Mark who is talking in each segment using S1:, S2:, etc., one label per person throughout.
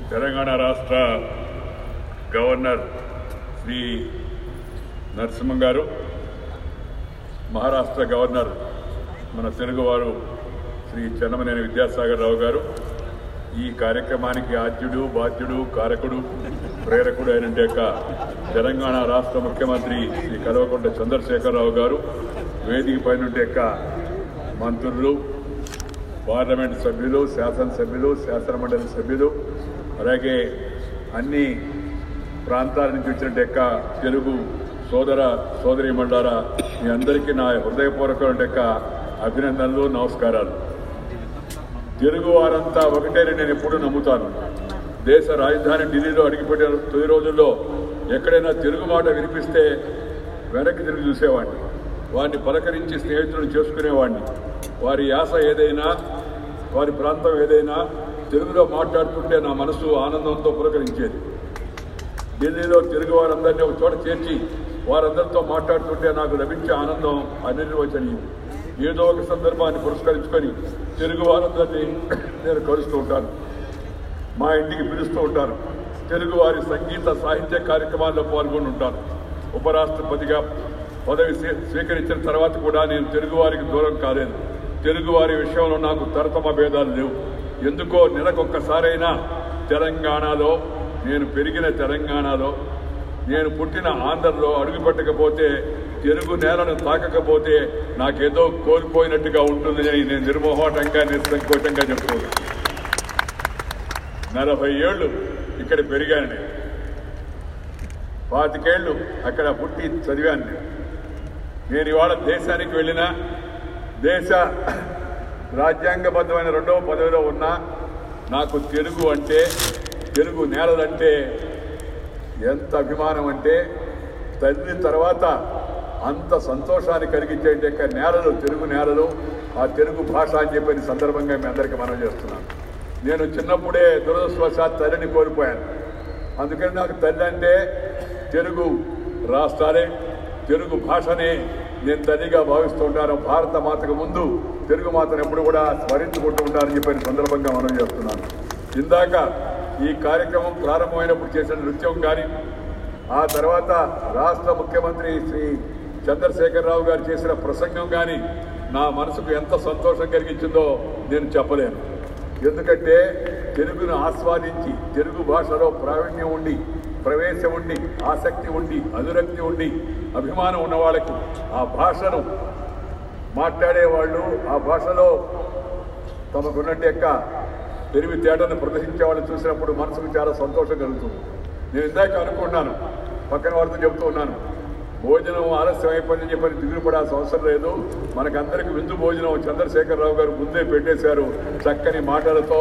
S1: తెలంగాణ రాష్ట్ర గవర్నర్ శ్రీ నరసింహం గారు మహారాష్ట్ర గవర్నర్ మన తెలుగువారు శ్రీ చెన్నమనేని విద్యాసాగర్ రావు గారు ఈ కార్యక్రమానికి ఆద్యుడు బాధ్యుడు కారకుడు ప్రేరకుడు అయిన యొక్క తెలంగాణ రాష్ట్ర ముఖ్యమంత్రి శ్రీ కల్వకుంట్ల చంద్రశేఖరరావు గారు వేదిక పైన యొక్క మంత్రులు పార్లమెంట్ సభ్యులు శాసనసభ్యులు శాసనమండలి సభ్యులు అలాగే అన్ని ప్రాంతాల నుంచి వచ్చిన యొక్క తెలుగు సోదర సోదరి మండారా మీ అందరికీ నా హృదయపూర్వకమైన యొక్క అభినందనలు నమస్కారాలు తెలుగు వారంతా ఒకటేని నేను ఎప్పుడూ నమ్ముతాను దేశ రాజధాని ఢిల్లీలో అడిగిపెట్టిన తొలి రోజుల్లో ఎక్కడైనా తెలుగు మాట వినిపిస్తే వెనక్కి తిరిగి చూసేవాడిని వారిని పలకరించి స్నేహితులను చేసుకునేవాడిని వారి యాస ఏదైనా వారి ప్రాంతం ఏదైనా తెలుగులో మాట్లాడుతుంటే నా మనసు ఆనందంతో పులకరించేది ఢిల్లీలో తెలుగు వారందరినీ ఒక చోట చేర్చి వారందరితో మాట్లాడుతుంటే నాకు లభించే ఆనందం అనిర్వచనీయం ఏదో ఒక సందర్భాన్ని పురస్కరించుకొని తెలుగు వారందరినీ నేను కలుస్తూ ఉంటాను మా ఇంటికి పిలుస్తూ ఉంటాను తెలుగు వారి సంగీత సాహిత్య కార్యక్రమాల్లో పాల్గొని ఉంటాను ఉపరాష్ట్రపతిగా పదవి స్వీ- స్వీకరించిన తర్వాత కూడా నేను తెలుగు వారికి దూరం కాలేదు తెలుగు వారి విషయంలో నాకు తరతమ భేదాలు లేవు ఎందుకో నెలకొక్కసారైనా తెలంగాణలో నేను పెరిగిన తెలంగాణలో నేను పుట్టిన ఆంధ్రలో అడుగుపెట్టకపోతే తెలుగు నేలను తాకకపోతే నాకేదో కోల్పోయినట్టుగా ఉంటుందని నేను నిర్మోహటంగా నిస్సంకోచంగా చెప్తున్నాను నలభై ఏళ్ళు ఇక్కడ పెరిగాను నేను పాతికేళ్ళు అక్కడ పుట్టి చదివాను నేను నేను ఇవాళ దేశానికి వెళ్ళినా దేశ రాజ్యాంగబద్ధమైన రెండవ పదవిలో ఉన్నా నాకు తెలుగు అంటే తెలుగు నేలలంటే ఎంత అభిమానం అంటే తల్లి తర్వాత అంత సంతోషాన్ని కలిగించే యొక్క నేలలు తెలుగు నేలలు ఆ తెలుగు భాష అని చెప్పిన సందర్భంగా మీ అందరికీ మనం చేస్తున్నాను నేను చిన్నప్పుడే దురదృష్టవశాత్ తల్లిని కోల్పోయాను అందుకని నాకు తల్లి అంటే తెలుగు రాష్ట్రాలే తెలుగు భాషనే నేను తల్లిగా భావిస్తూ ఉంటాను భారత మాతకు ముందు తెలుగు మాతను ఎప్పుడు కూడా స్మరించుకుంటూ ఉంటానని చెప్పిన సందర్భంగా మనం చేస్తున్నాను ఇందాక ఈ కార్యక్రమం ప్రారంభమైనప్పుడు చేసిన నృత్యం కానీ ఆ తర్వాత రాష్ట్ర ముఖ్యమంత్రి శ్రీ చంద్రశేఖరరావు గారు చేసిన ప్రసంగం కానీ నా మనసుకు ఎంత సంతోషం కలిగించిందో నేను చెప్పలేను ఎందుకంటే తెలుగును ఆస్వాదించి తెలుగు భాషలో ప్రావీణ్యం ఉండి ప్రవేశం ఉండి ఆసక్తి ఉండి అనురక్తి ఉండి అభిమానం ఉన్న వాళ్ళకు ఆ భాషను మాట్లాడేవాళ్ళు ఆ భాషలో తమకున్నట్టు యొక్క తెలివితేటను ప్రదర్శించే వాళ్ళని చూసినప్పుడు మనసుకు చాలా సంతోషం కలుగుతుంది నేను ఇందాక అనుకున్నాను పక్కన వారితో చెబుతూ ఉన్నాను భోజనం ఆలస్యం అయిపోయిందని చెప్పని దిగులు పడాల్సిన అవసరం లేదు మనకందరికి విందు భోజనం చంద్రశేఖరరావు గారు ముందే పెట్టేశారు చక్కని మాటలతో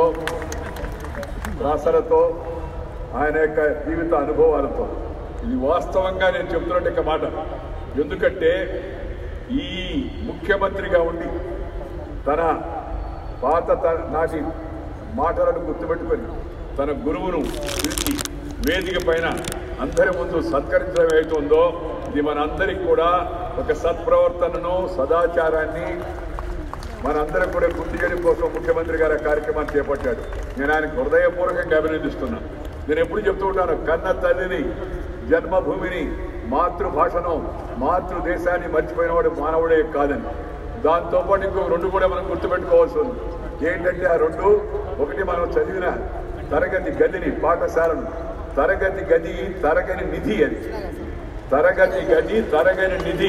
S1: రాసలతో ఆయన యొక్క జీవిత అనుభవాలతో ఇది వాస్తవంగా నేను చెప్తున్నట్టు యొక్క మాట ఎందుకంటే ఈ ముఖ్యమంత్రిగా ఉండి తన పాత త- నాటి మాటలను గుర్తుపెట్టుకొని తన గురువును పిలిచి వేదిక పైన అందరి ముందు సత్కరించడం ఏదైతుందో ఇది మనందరికి కూడా ఒక సత్ప్రవర్తనను సదాచారాన్ని మనందరం కూడా గుర్తు చేయడం కోసం ముఖ్యమంత్రి గారు ఆ కార్యక్రమాన్ని చేపట్టాడు నేను ఆయనకు హృదయపూర్వకంగా అభినందిస్తున్నా నేను ఎప్పుడు చెప్తూ ఉంటాను కన్న తల్లిని జన్మభూమిని మాతృభాషను మాతృదేశాన్ని మర్చిపోయినవాడు మానవుడే కాదని దాంతోపాటు ఇంకో రెండు కూడా మనం గుర్తుపెట్టుకోవాల్సి ఉంది ఏంటంటే ఆ రెండు ఒకటి మనం చదివిన తరగతి గదిని పాఠశాలను తరగతి గది తరగని నిధి అది తరగతి గది తరగని నిధి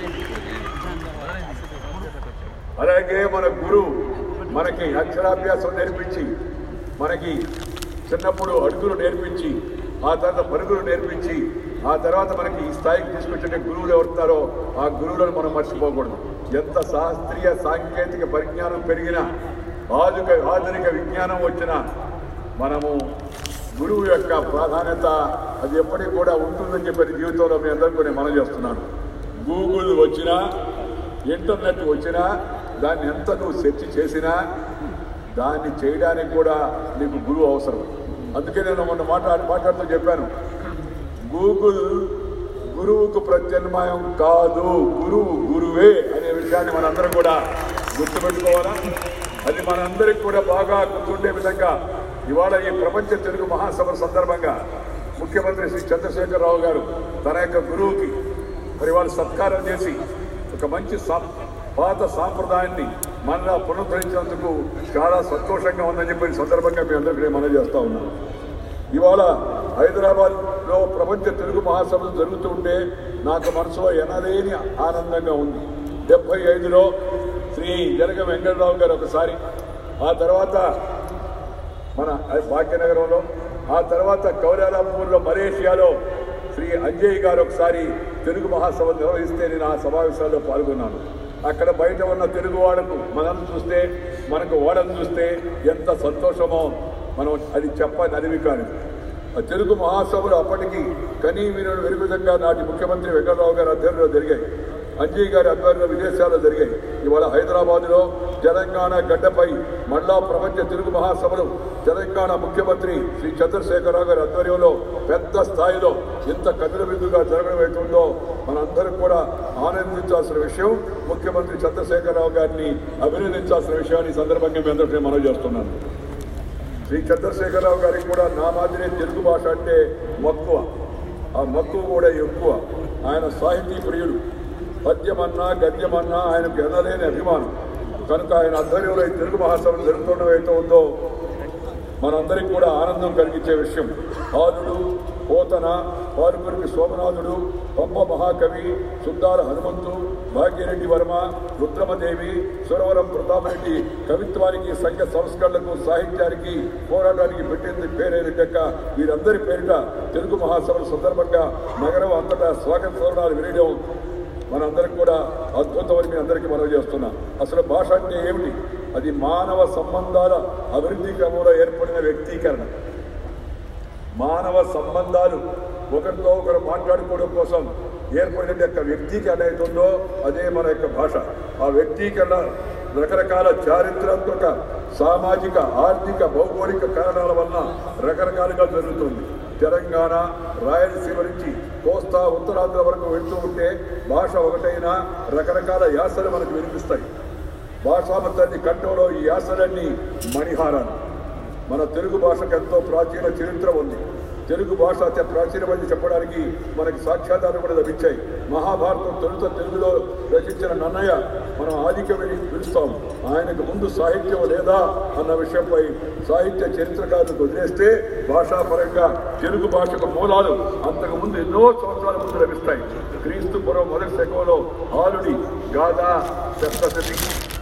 S1: అలాగే మన గురువు మనకి అక్షరాభ్యాసం నేర్పించి మనకి చిన్నప్పుడు అడుగులు నేర్పించి ఆ తర్వాత పరుగులు నేర్పించి ఆ తర్వాత మనకి ఈ స్థాయికి తీసుకొచ్చే గురువులు ఎవరుతారో ఆ గురువులను మనం మర్చిపోకూడదు ఎంత శాస్త్రీయ సాంకేతిక పరిజ్ఞానం పెరిగినా ఆధునిక ఆధునిక విజ్ఞానం వచ్చినా మనము గురువు యొక్క ప్రాధాన్యత అది ఎప్పటికీ కూడా ఉంటుందని చెప్పి జీవితంలో మీ అందరికీ నేను మనం చేస్తున్నాను గూగుల్ వచ్చినా ఇంటర్నెట్ వచ్చినా దాన్ని ఎంత నువ్వు సెర్చ్ చేసినా దాన్ని చేయడానికి కూడా నీకు గురువు అవసరం అందుకే నేను మొన్న మాట్లాడి మాట్లాడుతూ చెప్పాను గూగుల్ గురువుకు ప్రత్యామ్నాయం కాదు గురువు గురువే అనే విషయాన్ని మనందరం కూడా గుర్తుపెట్టుకోవాలా అది మనందరికి కూడా బాగా గుర్తుండే విధంగా ఇవాళ ఈ ప్రపంచ తెలుగు మహాసభ సందర్భంగా ముఖ్యమంత్రి శ్రీ చంద్రశేఖరరావు గారు తన యొక్క గురువుకి మరి వాళ్ళు సత్కారం చేసి ఒక మంచి సా- పాత సాంప్రదాయాన్ని మళ్ళా పునరుద్ధరించినందుకు చాలా సంతోషంగా ఉందని చెప్పి ఈ సందర్భంగా మీ అందరికీ నేను మనవి చేస్తా ఉన్నాను ఇవాళ హైదరాబాద్ లో ప్రపంచ తెలుగు మహాసభలు జరుగుతుంటే నాకు మనసులో ఎనలేని ఆనందంగా ఉంది డెబ్బై ఐదులో శ్రీ జనగ వెంకటరావు గారు ఒకసారి ఆ తర్వాత మన భాగ్యనగరంలో ఆ తర్వాత కౌరాలాపూర్లో మలేషియాలో శ్రీ అంజయ్ గారు ఒకసారి తెలుగు మహాసభ నిర్వహిస్తే నేను ఆ సమావేశాల్లో పాల్గొన్నాను అక్కడ బయట ఉన్న తెలుగు వాళ్ళకు మనం చూస్తే మనకు ఓడను చూస్తే ఎంత సంతోషమో మనం అది చెప్పని అనివి కాదు ఆ తెలుగు మహాసభలు అప్పటికి కనీ వీరుడు వెలుగుదంగా నాటి ముఖ్యమంత్రి వెంకటరావు గారి ఆధ్వర్యంలో జరిగాయి అంజయ్ గారి ఆధ్వర్యంలో విదేశాల్లో జరిగాయి ఇవాళ హైదరాబాద్లో తెలంగాణ గడ్డపై మళ్ళా ప్రపంచ తెలుగు మహాసభలు తెలంగాణ ముఖ్యమంత్రి శ్రీ చంద్రశేఖరరావు గారి ఆధ్వర్యంలో పెద్ద స్థాయిలో ఎంత కథల బిందుగా జరగడం అవుతుందో మనందరం కూడా ఆనందించాల్సిన విషయం ముఖ్యమంత్రి చంద్రశేఖరరావు గారిని అభినందించాల్సిన విషయాన్ని ఈ సందర్భంగా మీ అందరికీ మనవి చేస్తున్నాను శ్రీ చంద్రశేఖరరావు గారికి కూడా నా మాదిరి తెలుగు భాష అంటే మక్కువ ఆ మక్కువ కూడా ఎక్కువ ఆయన సాహితీ ప్రియుడు పద్యమన్నా గద్యమన్నా ఆయనకు ఎనలేని అభిమానం కనుక ఆయన ఆధ్వర్యంలో ఈ తెలుగు మహాసభలు జరుగుతుండడం అయితే ఉందో మనందరికీ కూడా ఆనందం కలిగించే విషయం ఆదుడు పోతన పారుపురికి సోమనాథుడు పంప మహాకవి సుద్దాల హనుమంతు భాగ్యరెడ్డి వర్మ రుద్రమదేవి సురవరం ప్రతాపరెడ్డి కవిత్వానికి సంఘ సంస్కరణలకు సాహిత్యానికి పోరాటానికి పెట్టింది పేరైన లెక్క వీరందరి పేరిట తెలుగు మహాసభల సందర్భంగా నగరం అంతటా స్వాగత సవరణాలు వినడం మనందరికి కూడా అద్భుతమని మీ అందరికీ మనవి చేస్తున్నా అసలు భాష అంటే ఏమిటి అది మానవ సంబంధాల అభివృద్ధి క్రమంలో ఏర్పడిన వ్యక్తీకరణ మానవ సంబంధాలు ఒకరితో ఒకరు మాట్లాడుకోవడం కోసం ఏర్పడిన యొక్క వ్యక్తీకరణ అవుతుందో అదే మన యొక్క భాష ఆ వ్యక్తీకరణ రకరకాల చారిత్రాత్మక సామాజిక ఆర్థిక భౌగోళిక కారణాల వలన రకరకాలుగా జరుగుతుంది తెలంగాణ రాయలసీమ నుంచి కోస్తా ఉత్తరాంధ్ర వరకు వెళ్తూ ఉంటే భాష ఒకటైనా రకరకాల యాసలు మనకు వినిపిస్తాయి భాషామతాన్ని కంఠంలో ఈ యాసలన్నీ మణిహారాలు మన తెలుగు భాషకు ఎంతో ప్రాచీన చరిత్ర ఉంది తెలుగు భాష అత్య ప్రాచీనమని చెప్పడానికి మనకి సాక్ష్యాధారాలు కూడా లభించాయి మహాభారతం తొలుత తెలుగులో రచించిన నన్నయ్య మనం ఆధిక్యమని పిలుస్తాం ఆయనకు ముందు సాహిత్యం లేదా అన్న విషయంపై సాహిత్య చరిత్రకారులకు వదిలేస్తే భాషాపరంగా తెలుగు భాషకు మూలాలు అంతకు ముందు ఎన్నో సంవత్సరాల ముందు లభిస్తాయి క్రీస్తు పూర్వం మొదటి శకంలో ఆలుడి గాథ సప్తశతి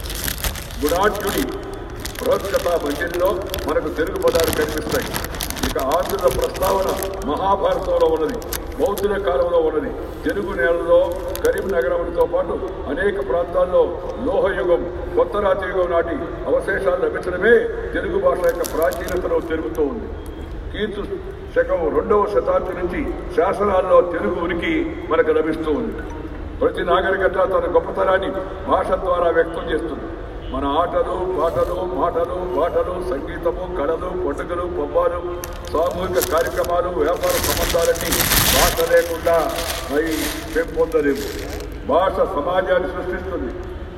S1: గుణాఢ్యుడి బృహత్కథ మంజరిలో మనకు తెలుగు పదాలు కనిపిస్తాయి ఇక ఆంధ్రుల ప్రస్తావన మహాభారతంలో ఉన్నది బౌద్ధుల కాలంలో ఉన్నది తెలుగు నేలలో కరీంనగరంతో పాటు అనేక ప్రాంతాల్లో లోహయుగం కొత్త రాజయుగం నాటి అవశేషాలు లభించడమే తెలుగు భాష యొక్క ప్రాచీనతలో తెలుగుతూ ఉంది కీర్తు శకం రెండవ శతాబ్ది నుంచి శాసనాల్లో తెలుగు ఉనికి మనకు లభిస్తూ ఉంది ప్రతి నాగరికత తన గొప్పతనాన్ని భాష ద్వారా వ్యక్తం చేస్తుంది మన ఆటలు పాటలు మాటలు పాటలు సంగీతము కళలు పండుగలు పబ్బాలు సామూహిక కార్యక్రమాలు వ్యాపార సంబంధాలన్నీ భాష లేకుండా అవి పెంపొందలేవు భాష సమాజాన్ని సృష్టిస్తుంది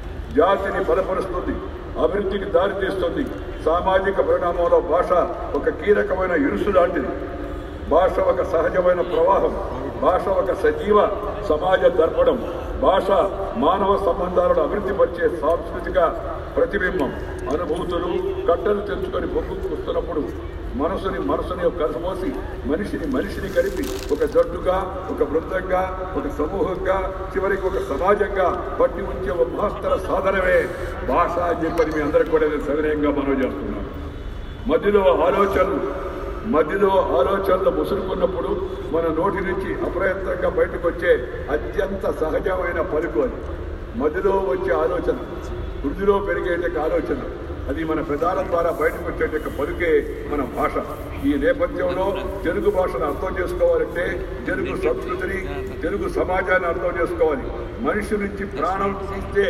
S1: జాతిని బలపరుస్తుంది అభివృద్ధికి దారితీస్తుంది సామాజిక పరిణామంలో భాష ఒక కీలకమైన ఇరుసు లాంటిది భాష ఒక సహజమైన ప్రవాహం భాష ఒక సజీవ సమాజ దర్పణం భాష మానవ సంబంధాలను అభివృద్ధిపరిచే సాంస్కృతిక ప్రతిబింబం అనుభూతులు కట్టలు తెంచుకొని పొంగుకొస్తున్నప్పుడు మనసుని మనసుని కలమోసి మనిషిని మనిషిని కలిపి ఒక జట్టుగా ఒక బృందంగా ఒక సమూహంగా చివరికి ఒక సమాజంగా పట్టి ఉంచే ఒక మహత్తర సాధనమే భాష అని చెప్పని మీ అందరికి కూడా నేను సవినయంగా మనవి చేస్తున్నాను మధ్యలో ఆలోచనలు మధ్యలో ఆలోచనలు ముసురుకున్నప్పుడు మన నోటి నుంచి అప్రయత్నంగా బయటకు వచ్చే అత్యంత సహజమైన పలుకు అది మధ్యలో వచ్చే ఆలోచన వృద్ధిలో పెరిగేట ఆలోచన అది మన ప్రధానం ద్వారా బయటకు వచ్చేట పలుకే మన భాష ఈ నేపథ్యంలో తెలుగు భాషను అర్థం చేసుకోవాలంటే తెలుగు సంస్కృతిని తెలుగు సమాజాన్ని అర్థం చేసుకోవాలి మనిషి నుంచి ప్రాణం తీస్తే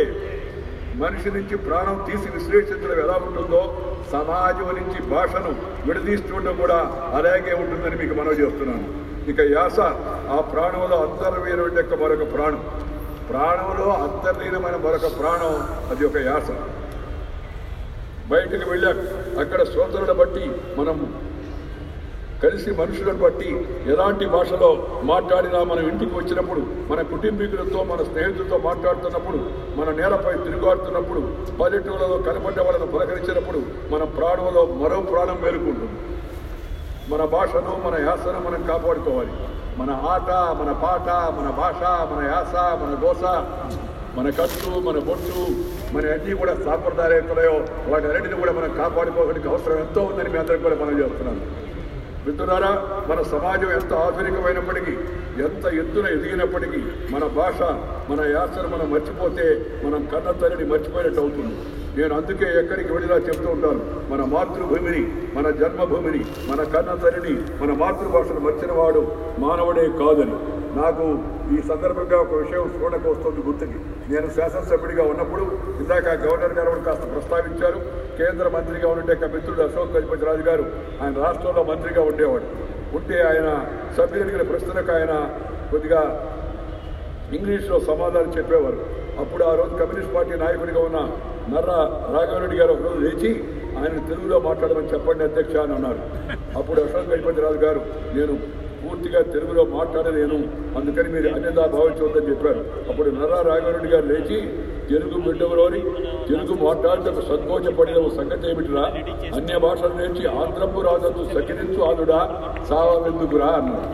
S1: మనిషి నుంచి ప్రాణం తీసి విశ్లేషించడం ఎలా ఉంటుందో సమాజం నుంచి భాషను విడదీస్తుండడం కూడా అలాగే ఉంటుందని మీకు మనవి చేస్తున్నాను ఇక యాస ఆ ప్రాణంలో అంతర్వీన యొక్క మరొక ప్రాణం ప్రాణంలో అంతర్లీనమైన మరొక ప్రాణం అది ఒక యాస బయటకు వెళ్ళాక అక్కడ శ్రోతలను బట్టి మనం కలిసి మనుషులను బట్టి ఎలాంటి భాషలో మాట్లాడినా మనం ఇంటికి వచ్చినప్పుడు మన కుటుంబీకులతో మన స్నేహితులతో మాట్లాడుతున్నప్పుడు మన నేలపై తిరుగాడుతున్నప్పుడు పల్లెటూళ్ళలో కనపడ్డ వాళ్ళను పలకరించినప్పుడు మన ప్రాణంలో మరో ప్రాణం మేలుకుంటుంది మన భాషను మన యాసను మనం కాపాడుకోవాలి మన ఆట మన పాట మన భాష మన యాస మన గోస మన కట్టు మన బొట్టు మన అన్నీ కూడా సాంప్రదాయకులయో వాటి అన్నింటిని కూడా మనం కాపాడుకోవడానికి అవసరం ఎంతో ఉందని మీ అందరికీ కూడా మనం చేస్తున్నాను మిత్రులారా మన సమాజం ఎంత ఆధునికమైనప్పటికీ ఎంత ఎత్తున ఎదిగినప్పటికీ మన భాష మన యాసను మనం మర్చిపోతే మనం కన్న తల్లిని మర్చిపోయినట్టు అవుతుంది నేను అందుకే ఎక్కడికి వెళ్ళినా చెప్తూ ఉంటాను మన మాతృభూమిని మన జన్మభూమిని మన కన్న తల్లిని మన మాతృభాషను మర్చిన వాడు మానవుడే కాదని నాకు ఈ సందర్భంగా ఒక విషయం స్ఫోటకు వస్తుంది గుర్తుకి నేను శాసనసభ్యుడిగా ఉన్నప్పుడు ఇందాక గవర్నర్ గారు కూడా కాస్త ప్రస్తావించారు కేంద్ర మంత్రిగా ఉండే మిత్రుడు అశోక్ గజపతి రాజు గారు ఆయన రాష్ట్రంలో మంత్రిగా ఉండేవాడు ఉంటే ఆయన సభ్యులు అడిగిన ప్రశ్నలకు ఆయన కొద్దిగా ఇంగ్లీష్లో సమాధానం చెప్పేవారు అప్పుడు ఆ రోజు కమ్యూనిస్ట్ పార్టీ నాయకుడిగా ఉన్న నర్ర రాఘవరెడ్డి గారు ఒకరోజు లేచి ఆయన తెలుగులో మాట్లాడమని చెప్పండి అధ్యక్ష అని అన్నారు అప్పుడు అశోక్ గజపతి రాజు గారు నేను పూర్తిగా తెలుగులో మాట్లాడలేను అందుకని మీరు అన్యదా భావించవద్దని చెప్పారు అప్పుడు నర్రా రాఘవరెడ్డి గారు లేచి తెలుగు బిడ్డలోని తెలుగు మాట్లాడటకు సంకోచపడిన ఓ సంగతి ఏమిటిరా అన్య భాషలు నేర్చి ఆంధ్రపు రాజు సకిరించు ఆదుడా సావెందుకురా అన్నారు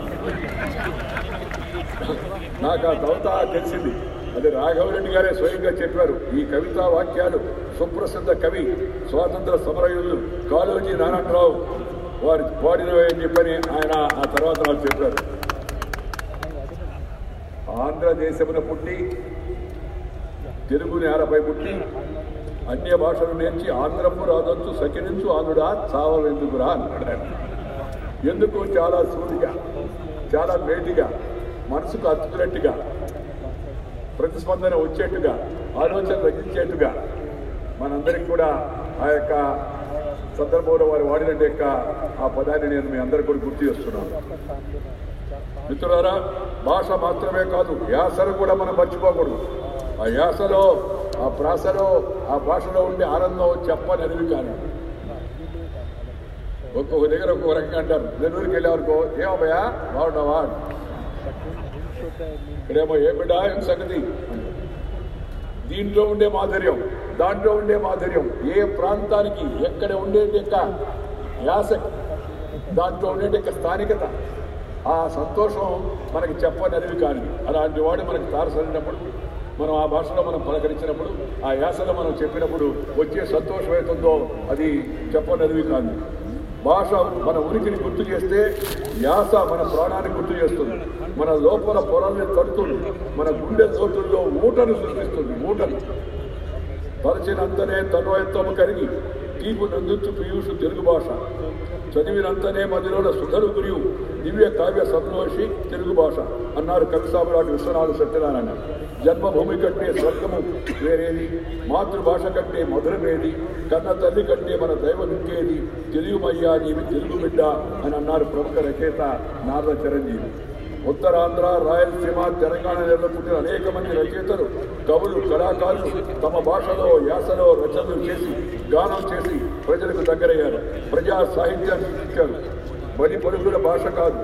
S1: నాకు ఆ కవిత తెలిసింది అది రాఘవరెడ్డి గారే స్వయంగా చెప్పారు ఈ కవితా వాక్యాలు సుప్రసిద్ధ కవి స్వాతంత్ర సమరయులు కాళోజీ నారాయణరావు వారు పాడినవి అని చెప్పని ఆయన ఆ తర్వాత నాకు చెప్పారు ఆంధ్రదేశమున పుట్టి తెలుగు నేలపై పుట్టి అన్య భాషలు నేర్చి ఆంధ్రపు రాజొచ్చు సకిరించు ఆంధ్రుడా చావెందుకురా అన్నాడు ఆయన ఎందుకు చాలా సూటిగా చాలా మేటిగా మనసుకు అత్తుకున్నట్టుగా ప్రతిస్పందన వచ్చేట్టుగా ఆలోచన రచించేట్టుగా మనందరికి కూడా ఆ యొక్క సందర్భంలో వారు వాడిన యొక్క ఆ పదాన్ని నేను మీ అందరికీ కూడా గుర్తు చేస్తున్నాను మిత్రులారా భాష మాత్రమే కాదు యాసను కూడా మనం మర్చిపోకూడదు ఆ యాసలో ఆ ప్రాసలో ఆ భాషలో ఉండే ఆనందం చెప్పనరివి కానీ ఒక్కొక్క దగ్గర ఒక్కొక్క రకంగా అంటారు నెల్లూరుకి వెళ్ళేవరకు ఏమయ్యా బాగుంటావా ఇక్కడేమో ఏ బిడ్డ ఏం సంగతి దీంట్లో ఉండే మాధుర్యం దాంట్లో ఉండే మాధుర్యం ఏ ప్రాంతానికి ఎక్కడ ఉండే యొక్క యాస దాంట్లో ఉండే యొక్క స్థానికత ఆ సంతోషం మనకి చెప్పనరివి కానీ అలాంటి వాడు మనకి తారసరినప్పుడు మనం ఆ భాషలో మనం పలకరించినప్పుడు ఆ యాసలో మనం చెప్పినప్పుడు వచ్చే సంతోషం ఏతుందో అది చెప్పనరివి కాదు భాష మన ఉనికిని గుర్తు చేస్తే యాస మన ప్రాణాన్ని గుర్తు చేస్తుంది మన లోపల పొరల్ని తడుతుంది మన గుండె లోతుల్లో ఊటను సృష్టిస్తుంది ఊటను పరిచినంతనే తన్వయత్వము కలిగి తీపు నందుతు పీయూషు తెలుగు భాష చదివినంతనే మదిలోన సుధరు గురియు దివ్య కావ్య సంతోషి తెలుగు భాష అన్నారు కవి సామ్రాట్ విశ్వనాథ సత్యనారాయణ జన్మభూమి కంటే స్వర్గము వేరేది మాతృభాష కంటే మధురమేది కన్న తల్లి కంటే మన దైవం ఇంకేది తెలుగుమయ్యా నీవి తెలుగు బిడ్డ అని అన్నారు ప్రముఖ రచయిత నారద చిరంజీవి ఉత్తరాంధ్ర రాయలసీమ తెలంగాణ నేలలో పుట్టిన అనేక మంది రచయితలు కవులు కళాకారులు తమ భాషలో యాసలో రచనలు చేసి గానం చేసి ప్రజలకు దగ్గరయ్యారు ప్రజా సాహిత్యాన్ని సృష్టించారు బడి పలుకుల భాష కాదు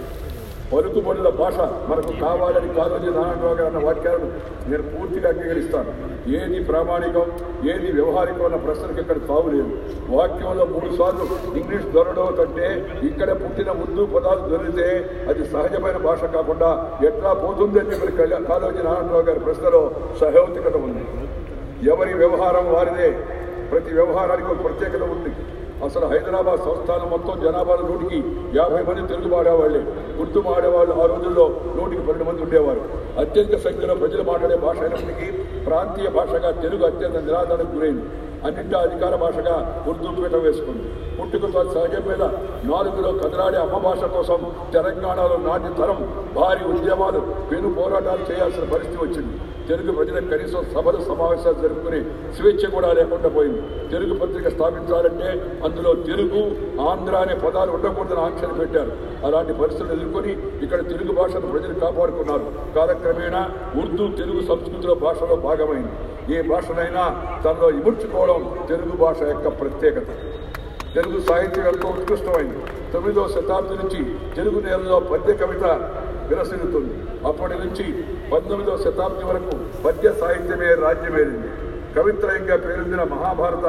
S1: పలుకుబడుల భాష మనకు కావాలని కాలేజీ నారాయణరావు గారు అన్న వాక్యాలను నేను పూర్తిగా అంగీకరిస్తాను ఏది ప్రామాణికం ఏది వ్యవహారికం అన్న ప్రశ్నకు ఇక్కడ తావులేదు వాక్యంలో మూడు సార్లు ఇంగ్లీష్ దొరడం కంటే ఇక్కడ పుట్టిన ఉర్దూ పదాలు దొరికితే అది సహజమైన భాష కాకుండా ఎట్లా పోతుంది అని చెప్పి కళ్యాణ్ కాళోజీ నారాయణరావు గారి ప్రశ్నలో సహౌతికత ఉంది ఎవరి వ్యవహారం వారిదే ప్రతి వ్యవహారానికి ఒక ప్రత్యేకత ఉంది అసలు హైదరాబాద్ సంస్థానం మొత్తం జనాభాలో నూటికి యాభై మంది తెలుగు మాడేవాళ్ళే ఉర్దూ మాడేవాళ్ళు ఆ రోజుల్లో నూటికి పన్నెండు మంది ఉండేవారు అత్యధిక సంఖ్యలో ప్రజలు మాట్లాడే భాష అయినప్పటికీ ప్రాంతీయ భాషగా తెలుగు అత్యంత నిరాదరణకు గురైంది అన్నింటా అధికార భాషగా ఉర్దూ పీఠ వేసుకుంది పుట్టుకతో సహజం మీద నాలుగులో కదలాడే అమ్మ భాష కోసం తెలంగాణలో నాటి తరం భారీ ఉద్యమాలు పెను పోరాటాలు చేయాల్సిన పరిస్థితి వచ్చింది తెలుగు ప్రజలకు కనీసం సభలు సమావేశాలు జరుపుకునే స్వేచ్ఛ కూడా లేకుండా పోయింది తెలుగు పత్రిక స్థాపించాలంటే అందులో తెలుగు ఆంధ్ర అనే పదాలు ఉండకూడదని ఆంక్షలు పెట్టారు అలాంటి పరిస్థితులు ఎదుర్కొని ఇక్కడ తెలుగు భాషను ప్రజలు కాపాడుకున్నారు కాలక్రమేణా ఉర్దూ తెలుగు సంస్కృతిలో భాషలో భాగమైంది ఏ భాషనైనా తనలో ఇముడ్చుకోవడం తెలుగు భాష యొక్క ప్రత్యేకత తెలుగు సాహిత్యం ఎంతో ఉత్కృష్టమైంది తొమ్మిదవ శతాబ్ది నుంచి తెలుగు నేలలో పద్య కవిత విరసిల్లుతుంది అప్పటి నుంచి పంతొమ్మిదవ శతాబ్ది వరకు పద్య సాహిత్యమే రాజ్యమేరింది కవిత్రయంగా పేరొందిన మహాభారత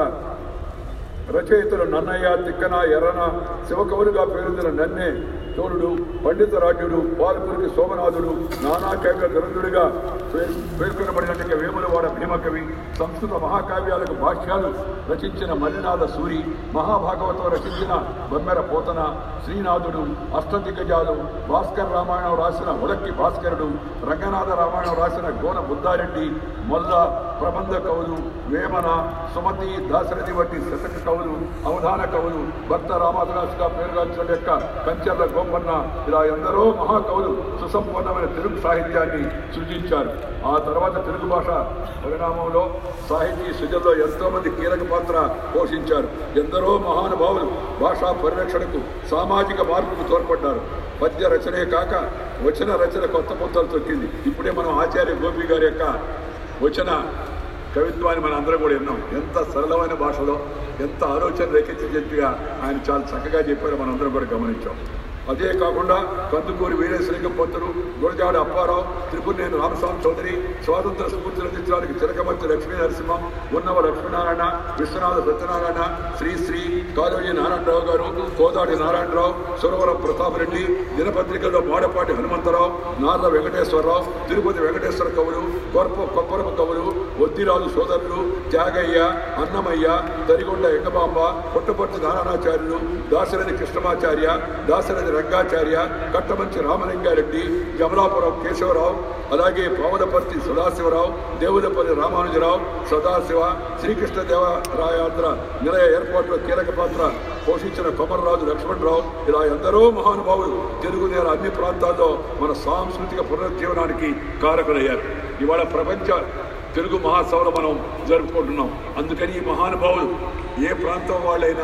S1: రచయితలు నన్నయ్య తిక్కన ఎర్రన శివకవులుగా పేరొందిన నన్నే చోళుడు పండితరాజ్యుడు పాలకురికి సోమనాథుడు నానా కవిల గ్రంథుడిగా పే- పేర్కొనబడినట్టుగా వేములవాడ భీమకవి సంస్కృత మహాకావ్యాలకు భాష్యాలు రచించిన మల్లినాథ సూరి మహాభాగవతం రచించిన బొమ్మెర పోతన శ్రీనాథుడు అష్టదిగ్గజాలు భాస్కర్ రామాయణం రాసిన ఉలక్కి భాస్కరుడు రంగనాథ రామాయణం రాసిన గోన బుద్ధారెడ్డి మొల్ల ప్రబంధ కవులు వేమన సుమతి దాశరథి వంటి శతక కవులు అవధాన కవులు భక్త రామదాసుగా పేరుగాంచిన యొక్క కంచెర్ల గోపన్న ఇలా ఎందరో మహాకవులు సుసంపన్నమైన తెలుగు సాహిత్యాన్ని సృజించారు ఆ తర్వాత తెలుగు భాష పరిణామంలో సాహితీ సృజనలో ఎంతో మంది కీలక పాత్ర పోషించారు ఎందరో మహానుభావులు భాషా పరిరక్షణకు సామాజిక మార్పుకు తోడ్పడ్డారు పద్య రచనే కాక వచన రచన కొత్త పొంతలు తొక్కింది ఇప్పుడే మనం ఆచార్య గోపి గారి యొక్క వచన కవిత్వాన్ని మన అందరం కూడా విన్నాం ఎంత సరళమైన భాషలో ఎంత ఆలోచన రేకెత్తిగా ఆయన చాలా చక్కగా చెప్పారో మనందరం కూడా గమనించాం అదే కాకుండా కందుకూరి వీరేశలింగం పంతులు గురజాడ అప్పారావు త్రిపురనేని రామస్వామి చౌదరి స్వాతంత్ర స్ఫూర్తి రచించడానికి చిలకమర్తి లక్ష్మీ నరసింహ ఉన్నవ లక్ష్మీనారాయణ విశ్వనాథ సత్యనారాయణ శ్రీ శ్రీ కాలోజీ నారాయణరావు గారు కోదాడి నారాయణరావు సురవరం ప్రతాప్ రెడ్డి దినపత్రికల్లో మాడపాటి హనుమంతరావు నార్ల వెంకటేశ్వరరావు తిరుపతి వెంకటేశ్వర కవులు కొరప కొప్పరపు కవులు ఒద్దిరాజు సోదరులు త్యాగయ్య అన్నమయ్య దరిగొండ ఎంగబాంబ పుట్టపర్తి నారాయణాచార్యులు దాశరథి కృష్ణమాచార్య దాశరథి రంగాచార్య కట్టమంచి రామలింగారెడ్డి జమలాపురం కేశవరావు అలాగే పావనపర్తి సదాశివరావు దేవులపల్లి రామానుజరావు సదాశివ శ్రీకృష్ణదేవరాయాంధ్ర నిలయ ఏర్పాటులో కీలక పాత్ర పోషించిన కొమర్రాజు లక్ష్మణరావు ఇలా ఎందరో మహానుభావులు తెలుగు నేల అన్ని ప్రాంతాల్లో మన సాంస్కృతిక పునరుజ్జీవనానికి కారకులయ్యారు ఇవాళ ప్రపంచ తెలుగు మహాసభలు మనం జరుపుకుంటున్నాం అందుకని ఈ మహానుభావులు ఏ ప్రాంతం వాళ్ళైనా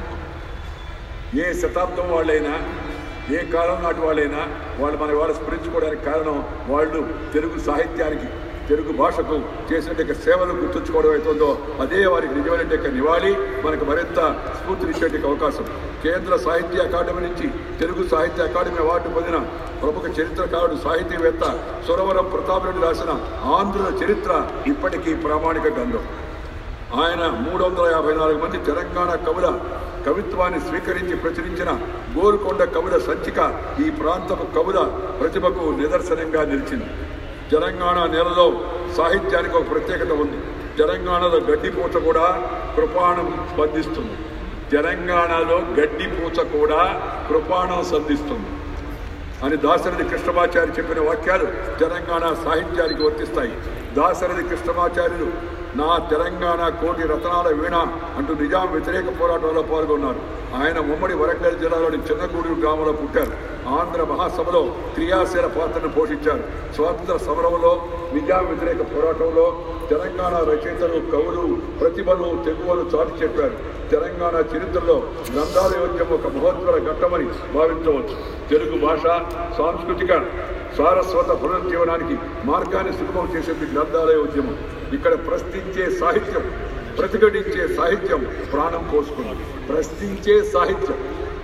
S1: ఏ శతాబ్దం వాళ్ళైనా ఏ కాలం నాటి వాళ్ళైనా వాళ్ళు మన వాళ్ళ స్మరించుకోవడానికి కారణం వాళ్ళు తెలుగు సాహిత్యానికి తెలుగు భాషకు చేసినట్టు సేవలు గుర్తుంచుకోవడం అవుతుందో అదే వారికి నిజమైన నివాళి మనకు మరింత స్ఫూర్తినిచ్చేట అవకాశం కేంద్ర సాహిత్య అకాడమీ నుంచి తెలుగు సాహిత్య అకాడమీ అవార్డు పొందిన ప్రముఖ చరిత్రకారుడు సాహితీవేత్త సురవరం ప్రతాప్ రెడ్డి రాసిన ఆంధ్రుల చరిత్ర ఇప్పటికీ ప్రామాణిక గ్రంథం ఆయన మూడు వందల యాభై నాలుగు మంది తెలంగాణ కవుల కవిత్వాన్ని స్వీకరించి ప్రచురించిన గోల్కొండ కవుల సంచిక ఈ ప్రాంతపు కవుల ప్రతిభకు నిదర్శనంగా నిలిచింది తెలంగాణ నేలలో సాహిత్యానికి ఒక ప్రత్యేకత ఉంది తెలంగాణలో గడ్డిపూచ కూడా కృపాణం స్పందిస్తుంది తెలంగాణలో గడ్డిపూచ కూడా కృపాణం సంధిస్తుంది అని దాశరథి కృష్ణమాచారి చెప్పిన వాక్యాలు తెలంగాణ సాహిత్యానికి వర్తిస్తాయి దాశరథి కృష్ణమాచార్యులు నా తెలంగాణ కోటి రతనాల వీణ అంటూ నిజాం వ్యతిరేక పోరాటంలో పాల్గొన్నారు ఆయన ఉమ్మడి వరంగల్ జిల్లాలోని చిన్నగూడూరు గ్రామంలో పుట్టారు ఆంధ్ర మహాసభలో క్రియాశీల పాత్రను పోషించారు స్వాతంత్ర సమరంలో నిజాం వ్యతిరేక పోరాటంలో తెలంగాణ రచయితలు కవులు ప్రతిభను తెగువలు చాటి చెప్పారు తెలంగాణ చరిత్రలో గ్రంథాల యోగ్యం ఒక మహోత్సవ ఘట్టమని భావించవచ్చు తెలుగు భాష సాంస్కృతిక సారస్వత పునరుజ్జీవనానికి మార్గాన్ని సులభం చేసేది గ్రంథాలయ ఉద్యమం ఇక్కడ ప్రశ్నించే సాహిత్యం ప్రతిఘటించే సాహిత్యం ప్రాణం పోసుకున్నది ప్రశ్నించే సాహిత్యం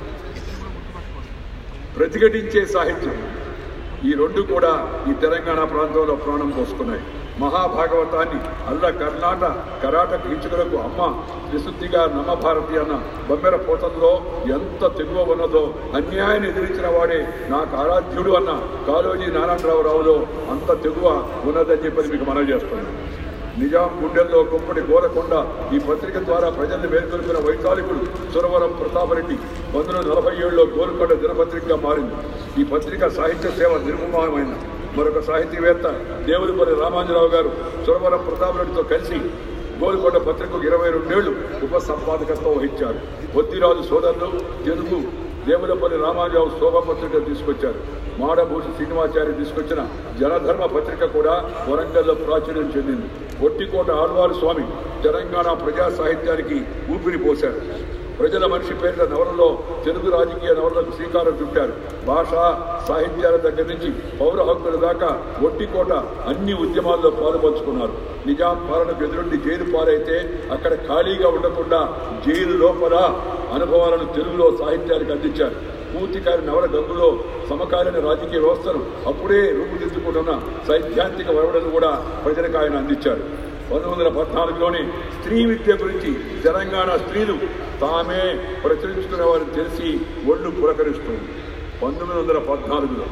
S1: ప్రతిఘటించే సాహిత్యం ఈ రెండు కూడా ఈ తెలంగాణ ప్రాంతంలో ప్రాణం పోసుకున్నాయి మహాభాగవతాన్ని అల్ల కర్ణాట కరాట కీచకులకు అమ్మ విశుద్ధిగా నమ్మభారతి అన్న బొమ్మెర పోతంలో ఎంత తెగువ ఉన్నదో అన్యాయాన్ని ఎదిరించిన వాడే నాకు ఆరాధ్యుడు అన్న కాళోజీ నారాయణరావు రావులో అంత తెగువ ఉన్నదని చెప్పి మీకు మనవి చేస్తున్నాను నిజాం గుండెల్లో గొప్పటి గోలకొండ ఈ పత్రిక ద్వారా ప్రజల్ని మేల్కొల్పిన వైతాళికుడు సురవరం ప్రతాపరెడ్డి పంతొమ్మిది వందల నలభై ఏడులో గోల్కొండ దినపత్రికగా మారింది ఈ పత్రిక సాహిత్య సేవ నిర్మమానమైంది మరొక సాహితీవేత్త దేవులపల్లి రామాంజరావు గారు సురవరం ప్రతాపరెడ్డితో కలిసి గోల్కొండ పత్రికకు ఇరవై రెండేళ్లు ఉప సంపాదకత్వం వహించారు పొద్దిరాజు సోదరులు తెలుగు దేవులపల్లి రామారావు శోభ పత్రిక తీసుకొచ్చారు మాడభూషి శ్రీనివాచార్య తీసుకొచ్చిన జనధర్మ పత్రిక కూడా వరంగల్లో ప్రాచుర్యం చెందింది ఒట్టికోట ఆళ్వారు స్వామి తెలంగాణ ప్రజా సాహిత్యానికి ఊపిరి పోశారు ప్రజల మనిషి పేరిట నవలలో తెలుగు రాజకీయ నవలకు శ్రీకారం చుట్టారు భాష సాహిత్యాల దగ్గర నుంచి పౌర హక్కుల దాకా ఒట్టికోట అన్ని ఉద్యమాల్లో పాలుపంచుకున్నారు నిజాం పాలనకు ఎదురుండి జైలు పాలైతే అక్కడ ఖాళీగా ఉండకుండా జైలు లోపల అనుభవాలను తెలుగులో సాహిత్యానికి అందించారు పూర్తికారి నవల గంగులో సమకాలీన రాజకీయ వ్యవస్థను అప్పుడే రూపుదిద్దుకుంటున్న సైద్ధాంతిక వరవడను కూడా ప్రజలకు ఆయన అందించారు పంతొమ్మిది వందల పద్నాలుగులోని స్త్రీ విద్య గురించి తెలంగాణ స్త్రీలు తామే ప్రచురించుకునే వారిని తెలిసి ఒళ్ళు పురకరిస్తుంది పంతొమ్మిది వందల పద్నాలుగులో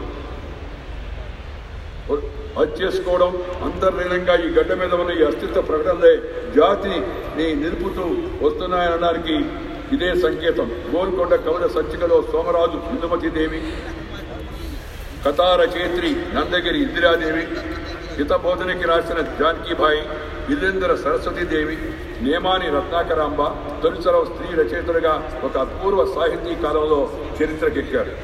S1: అది చేసుకోవడం అంతర్లీనంగా ఈ గడ్డ మీద ఉన్న ఈ అస్తిత్వ ప్రకటనలే జాతిని నిలుపుతూ వస్తున్నాయనడానికి ఇదే సంకేతం గోల్కొండ కవుల సంచికలో సోమరాజు ఇందుమతిదేవి కథా రచయిత్రి నందగిరి ఇందిరాదేవి హితబోధనకి రాసిన జానకీబాయి విజేంద్ర సరస్వతీదేవి నేమాని రత్నాకరాంబ తొలిసరవ స్త్రీ రచయితలుగా ఒక అపూర్వ సాహితీ కాలంలో చరిత్రకెక్కారు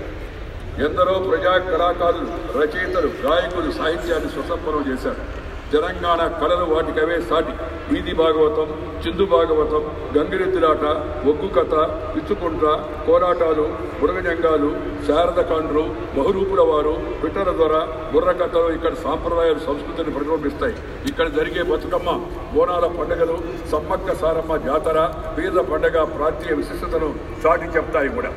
S1: ఎందరో ప్రజా కళాకారులు రచయితలు గాయకులు సాహిత్యాన్ని సుసంపన్నం చేశారు తెలంగాణ కళలు వాటికవే సాటి వీధి భాగవతం చిందు భాగవతం గంగిరెద్దులాట ఒగ్గు కథ పిచ్చుకుంట్ర కోరాటాలు బుడగజంగాలు శారదకాండ్రు బహురూపుల వారు పిట్టల దొర బుర్ర కథలు ఇక్కడ సాంప్రదాయాలు సంస్కృతిని ప్రతిబింబిస్తాయి ఇక్కడ జరిగే బతుకమ్మ బోనాల పండుగలు సమ్మక్క సారమ్మ జాతర పీర్ల పండగ ప్రాంతీయ విశిష్టతను చాటి చెప్తాయి కూడా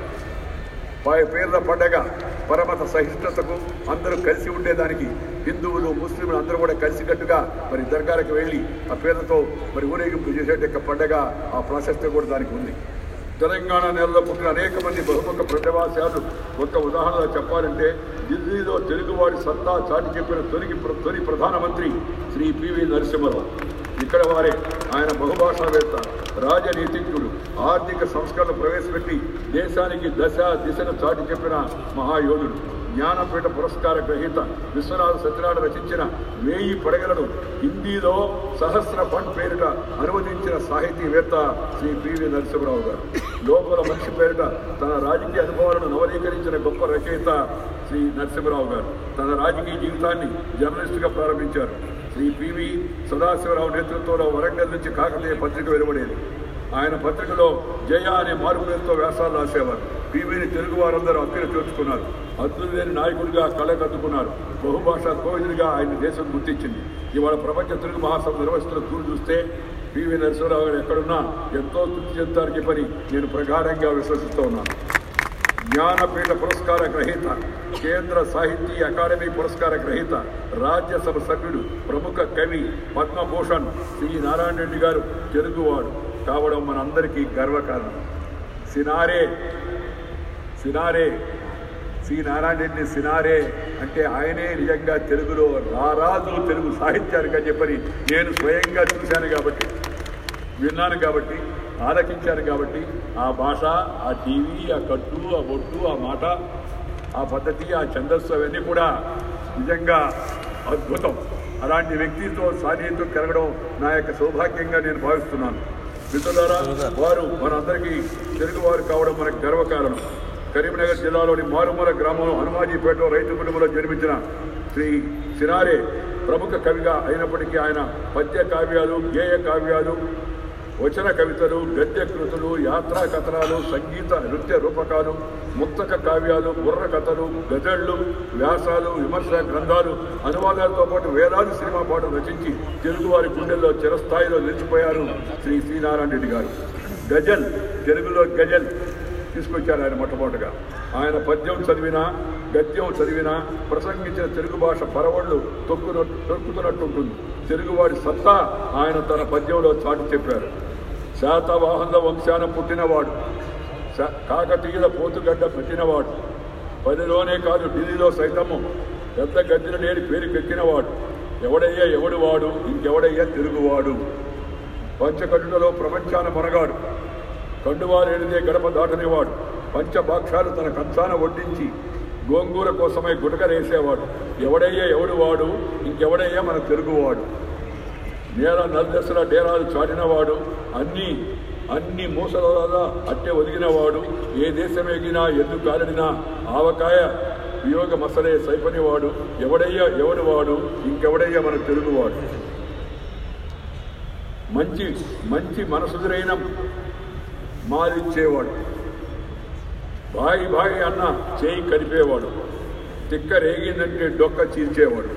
S1: వారి పేర్ల పండగ పరమత సహిష్ణుతకు అందరూ కలిసి ఉండేదానికి హిందువులు ముస్లింలు అందరూ కూడా కలిసికట్టుగా మరి దర్గాలకు వెళ్ళి ఆ పేర్లతో మరి ఊరేగింపు చేసేట పండగ ఆ ప్రాశస్త్యం కూడా దానికి ఉంది తెలంగాణ నెలలో పుట్టిన అనేక మంది బహుముఖ ప్రజావాసాలు ఒక ఉదాహరణ చెప్పాలంటే ఢిల్లీలో తెలుగువాడి సత్తా చాటి చెప్పిన తొలి తొలి ప్రధానమంత్రి శ్రీ పివి నరసింహరావు ఇక్కడ వారే ఆయన బహుభాషావేత్త రాజనీతిజ్ఞుడు ఆర్థిక సంస్కరణలు ప్రవేశపెట్టి దేశానికి దశ దిశను చాటి చెప్పిన మహాయోధుడు జ్ఞానపీఠ పురస్కార గ్రహీత విశ్వనాథ సత్యనారాయణ రచించిన వేయి పడగలను హిందీలో సహస్ర ఫండ్ పేరిట అనువదించిన సాహితీవేత్త శ్రీ పివి నరసింహరావు గారు లోపల మనిషి పేరిట తన రాజకీయ అనుభవాలను నవలీకరించిన గొప్ప రచయిత శ్రీ నరసింహరావు గారు తన రాజకీయ జీవితాన్ని జర్నలిస్టుగా ప్రారంభించారు శ్రీ పివి సదాశివరావు నేతృత్వంలో వరంగల్ నుంచి కాకతీయ పత్రిక వెలువడేది ఆయన పత్రికలో జయ అనే మార్పులతో వ్యాసాలు రాసేవారు పివిని తెలుగు వారందరూ అక్కర చేర్చుకున్నారు అద్దులు లేని నాయకుడిగా కళ్ళకద్దుకున్నారు బహుభాషా కోవిదుడిగా ఆయన దేశం గుర్తించింది ఇవాళ ప్రపంచ తెలుగు మహాసభ నిర్వహిస్తున్న తూరు చూస్తే పివి నరసింహరావు గారు ఎక్కడున్నా ఎంతో తృప్తి చెందుతారని చెప్పని నేను ప్రగాఢంగా విశ్వసిస్తూ ఉన్నాను జ్ఞానపీఠ పురస్కార గ్రహీత కేంద్ర సాహితీ అకాడమీ పురస్కార గ్రహీత రాజ్యసభ సభ్యుడు ప్రముఖ కవి పద్మభూషణ్ శ్రీ నారాయణ రెడ్డి గారు తెలుగువాడు కావడం మనందరికీ గర్వకారణం సినారే సినారే శ్రీ నారాయణ రెడ్డి సినారే అంటే ఆయనే నిజంగా తెలుగులో రారాజు తెలుగు సాహిత్యానికి అని చెప్పని నేను స్వయంగా చూశాను కాబట్టి విన్నాను కాబట్టి ఆలకించాను కాబట్టి ఆ భాష ఆ టీవీ ఆ కట్టు ఆ బొట్టు ఆ మాట ఆ పద్ధతి ఆ ఛందస్సు అవన్నీ కూడా నిజంగా అద్భుతం అలాంటి వ్యక్తితో సాన్నిహిత్యం కలగడం నా యొక్క సౌభాగ్యంగా నేను భావిస్తున్నాను మిత్రులారా వారు మనందరికీ తెలుగువారు కావడం మనకు గర్వకారణం కరీంనగర్ జిల్లాలోని మారుమూల గ్రామంలో హనుమాజీపేటలో రైతు కుటుంబంలో జన్మించిన శ్రీ సినారే ప్రముఖ కవిగా అయినప్పటికీ ఆయన పద్య కావ్యాలు గేయ కావ్యాలు వచన కవితలు గద్య కృతులు యాత్రా కథనాలు సంగీత నృత్య రూపకాలు ముక్తక కావ్యాలు బుర్ర కథలు గజళ్ళు వ్యాసాలు విమర్శ గ్రంథాలు అనువాదాలతో పాటు వేలాది సినిమా పాటలు రచించి తెలుగువారి గుండెల్లో చిరస్థాయిలో నిలిచిపోయారు శ్రీ శ్రీనారాయణ రెడ్డి గారు గజల్ తెలుగులో గజల్ తీసుకొచ్చారు ఆయన మొట్టమొదటిగా ఆయన పద్యం చదివినా గద్యం చదివినా ప్రసంగించిన తెలుగు భాష పరవళ్ళు తొక్కునట్టు తొక్కుతున్నట్టు ఉంటుంది తెలుగువాడి సత్తా ఆయన తన పద్యంలో చాటి చెప్పారు శాతవాహనుల వంశాన పుట్టినవాడు శ- కాకతీయుల పోతుగడ్డ పెట్టినవాడు పనిలోనే కాదు ఢిల్లీలో సైతము పెద్ద గద్దెలు లేని పేరుకెక్కినవాడు ఎవడయ్యా ఎవడు వాడు ఇంకెవడయ్యా తెలుగువాడు పంచకట్టులలో ప్రపంచాన మనగాడు కండువాలేనిదే గడప దాటనేవాడు పంచభాక్షాలు తన కంచాన వడ్డించి గోంగూర కోసమై గుటకరేసేవాడు ఎవడయ్యా ఎవడు వాడు ఇంకెవడయ్యా మన తెలుగువాడు నేల నల్దెసల డేరాలు చాటినవాడు అన్నీ అన్ని మోసల అట్టె ఒదిగినవాడు ఏ దేశమేగినా ఎందుకు కాలడినా ఆవకాయ వియోగ మసలే సైపనివాడు ఎవడయ్యా ఎవడు వాడు ఇంకెవడయ్యా మన తెలుగువాడు మంచి మంచి మనసుదురైన మాలిచ్చేవాడు బాయి బాయి అన్న చేయి కదిపేవాడు తిక్క రేగిందంటే డొక్క చీల్చేవాడు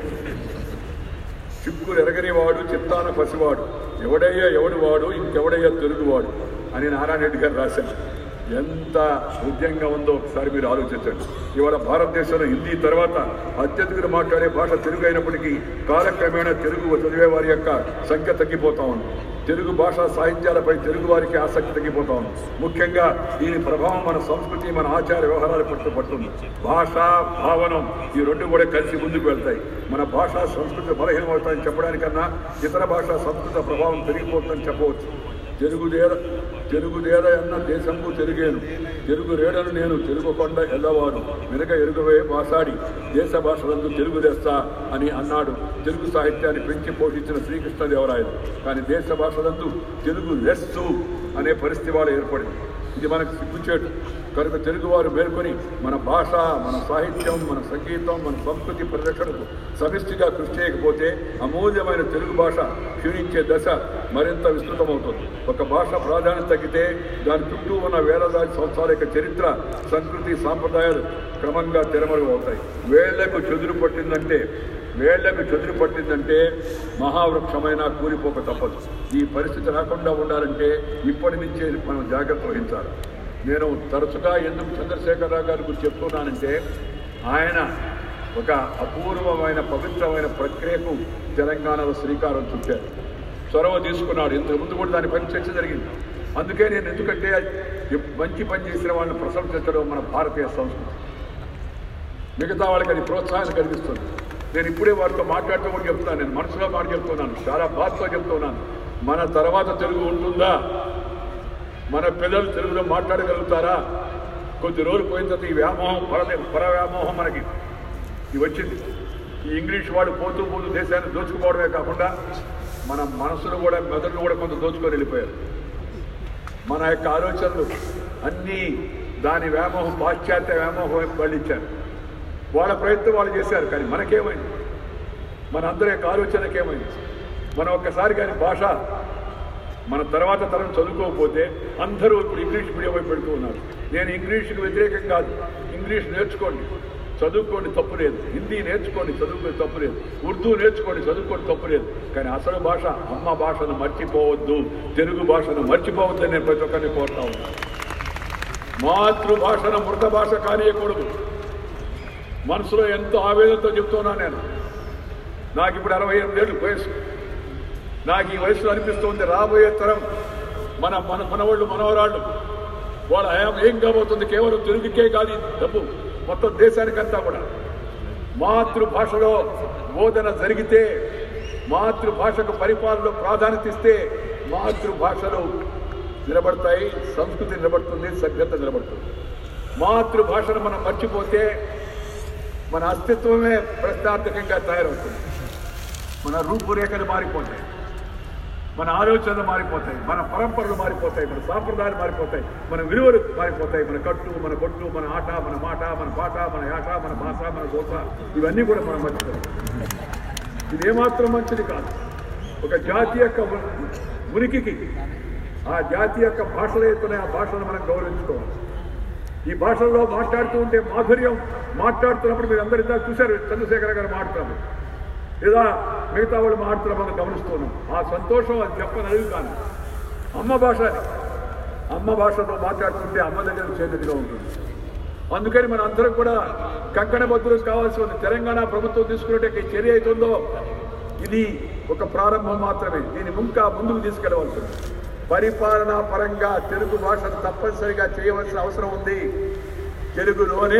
S1: చిక్కులు ఎరగనివాడు చిత్తాన పసివాడు ఎవడయ్యా ఎవడు వాడు ఇంకెవడయ్యా తెలుగువాడు అని నారాయణ రెడ్డి గారు రాశారు ఎంత హృదయంగా ఉందో ఒకసారి మీరు ఆలోచించండి ఇవాళ భారతదేశంలో హిందీ తర్వాత అత్యధికులు మాట్లాడే భాష తెలుగు అయినప్పటికీ కాలక్రమేణా తెలుగు చదివే వారి యొక్క సంఖ్య తగ్గిపోతా ఉంది తెలుగు భాషా సాహిత్యాలపై తెలుగు వారికి ఆసక్తి తగ్గిపోతా ఉంది ముఖ్యంగా దీని ప్రభావం మన సంస్కృతి మన ఆచార వ్యవహారాలు పట్టు పడుతుంది భాష భావనం ఈ రెండు కూడా కలిసి ముందుకు వెళ్తాయి మన భాషా సంస్కృతి బలహీనమవుతాయని చెప్పడానికన్నా ఇతర భాషా సంస్కృత ప్రభావం పెరిగిపోతుందని చెప్పవచ్చు తెలుగుదేర తెలుగుదేర అన్న దేశంకు తెలుగేను తెలుగు రేడను నేను తెలుగు కొండ ఎల్లవారు వెనుక ఎరుగవే మాసాడి దేశ భాషలందు తెలుగు తెస్తా అని అన్నాడు తెలుగు సాహిత్యాన్ని పెంచి పోషించిన శ్రీకృష్ణదేవరాయలు కానీ దేశ భాషలందు తెలుగు లెస్సు అనే పరిస్థితి వాళ్ళ ఏర్పడింది ఇది మనకు సిగ్గుచేటు కనుక తెలుగువారు మేల్కొని మన భాష మన సాహిత్యం మన సంగీతం మన సంస్కృతి పరిరక్షణకు సమిష్టిగా కృషి చేయకపోతే అమూల్యమైన తెలుగు భాష క్షీణించే దశ మరింత విస్తృతమవుతుంది ఒక భాష ప్రాధాన్యత తగ్గితే దాని చుట్టూ ఉన్న వేలదాది సంవత్సరాల యొక్క చరిత్ర సంస్కృతి సాంప్రదాయాలు క్రమంగా తెరమరుగు అవుతాయి వేళ్లకు చెదురు పట్టిందంటే వేళ్లకు చెదురు పట్టిందంటే మహావృక్షమైన కూలిపోక తప్పదు ఈ పరిస్థితి రాకుండా ఉండాలంటే ఇప్పటి నుంచే మనం జాగ్రత్త వహించాలి నేను తరచుగా ఎందుకు చంద్రశేఖరరావు గారి గురించి చెప్తున్నానంటే ఆయన ఒక అపూర్వమైన పవిత్రమైన ప్రక్రియకు తెలంగాణలో శ్రీకారం చుట్టారు చొరవ తీసుకున్నాడు ఇంతకుముందు కూడా దానిపైన చర్చ జరిగింది అందుకే నేను ఎందుకంటే మంచి పని చేసిన వాళ్ళని ప్రశంసించడం మన భారతీయ సంస్కృతి మిగతా వాళ్ళకి అది ప్రోత్సాహం కలిగిస్తుంది నేను ఇప్పుడే వారితో మాట్లాడుతూ కూడా చెప్తున్నాను నేను మనసులో మాట చెప్తున్నాను చాలా బాధతో చెప్తున్నాను మన తర్వాత తెలుగు ఉంటుందా మన పిల్లలు తెలుగులో మాట్లాడగలుగుతారా కొద్ది రోజులు పోయిన తర్వాత ఈ వ్యామోహం పర పర వ్యామోహం మనకి ఇది వచ్చింది ఈ ఇంగ్లీష్ వాడు పోతూ పోతూ దేశాన్ని దోచుకుపోవడమే కాకుండా మన మనసును కూడా మెదడును కూడా కొంత దోచుకొని వెళ్ళిపోయారు మన యొక్క ఆలోచనలు అన్నీ దాని వ్యామోహం పాశ్చాత్య వ్యామోహం వైపు వెళ్ళించారు వాళ్ళ ప్రయత్నం వాళ్ళు చేశారు కానీ మనకేమైంది మన అందరి యొక్క ఆలోచనకేమైంది మనం ఒక్కసారి కానీ భాష మన తర్వాత తరం చదువుకోకపోతే అందరూ ఇప్పుడు ఇంగ్లీష్ మీడియం వైపు పెడుతూ ఉన్నారు నేను ఇంగ్లీష్కి వ్యతిరేకం కాదు ఇంగ్లీష్ నేర్చుకోండి చదువుకోండి తప్పు లేదు హిందీ నేర్చుకోండి చదువుకోండి తప్పు లేదు ఉర్దూ నేర్చుకోండి చదువుకోండి తప్పు లేదు కానీ అసలు భాష అమ్మ భాషను మర్చిపోవద్దు తెలుగు భాషను మర్చిపోవద్దని నేను ప్రతి ఒక్కరిని కోరుతా ఉన్నాను మాతృభాషను మృత భాష కానియకూడదు మనసులో ఎంతో ఆవేదనతో చెప్తున్నాను నేను నాకు ఇప్పుడు అరవై ఎనిమిదేళ్ళు వయసు నాకు ఈ వయసులో అనిపిస్తుంది రాబోయే తరం మన మన మనవాళ్ళు మనవరాళ్ళు వాళ్ళ హయాం ఏం కాబోతుంది కేవలం తెలుగుకే కాదు ఈ డబ్బు మొత్తం దేశానికంతా కూడా మాతృభాషలో బోధన జరిగితే మాతృభాషకు పరిపాలనలో ప్రాధాన్యత ఇస్తే మాతృభాషలు నిలబడతాయి సంస్కృతి నిలబడుతుంది సభ్యత నిలబడుతుంది మాతృభాషను మనం మర్చిపోతే మన అస్తిత్వమే ప్రశ్నార్థకంగా తయారవుతుంది మన రూపురేఖలు మారిపోతాయి మన ఆలోచనలు మారిపోతాయి మన పరంపరలు మారిపోతాయి మన సాంప్రదాయాలు మారిపోతాయి మన విలువలు మారిపోతాయి మన కట్టు మన కొట్టు మన ఆట మన మాట మన పాట మన యాట మన భాష మన గోస ఇవన్నీ కూడా మనం మర్చిపోతాం ఇది ఏమాత్రం మంచిది కాదు ఒక జాతి యొక్క ఉ- ఉనికికి ఆ జాతి యొక్క భాషలు ఎత్తున ఆ భాషను మనం గౌరవించుకోవాలి ఈ భాషల్లో మాట్లాడుతూ ఉంటే మాధుర్యం మాట్లాడుతున్నప్పుడు మీరు అందరు ఇందాక చూశారు చంద్రశేఖర గారు మాట్లాడుతున్నారు లేదా మిగతా వాళ్ళు మాట్లాడుతున్న మనం గమనిస్తున్నాం ఆ సంతోషం అది చెప్పనది కాదు అమ్మ భాష అది అమ్మ భాషతో మాట్లాడుతుంటే అమ్మ దగ్గర చేతిగా ఉంటుంది అందుకని మన అందరం కూడా కంకణ బద్దులు కావాల్సి ఉంది తెలంగాణ ప్రభుత్వం తీసుకున్నట్టు ఈ చర్య అవుతుందో ఇది ఒక ప్రారంభం మాత్రమే దీన్ని ఇంకా ముందుకు తీసుకెళ్లవలసి ఉంది పరిపాలనా పరంగా తెలుగు భాషను తప్పనిసరిగా చేయవలసిన అవసరం ఉంది తెలుగులోనే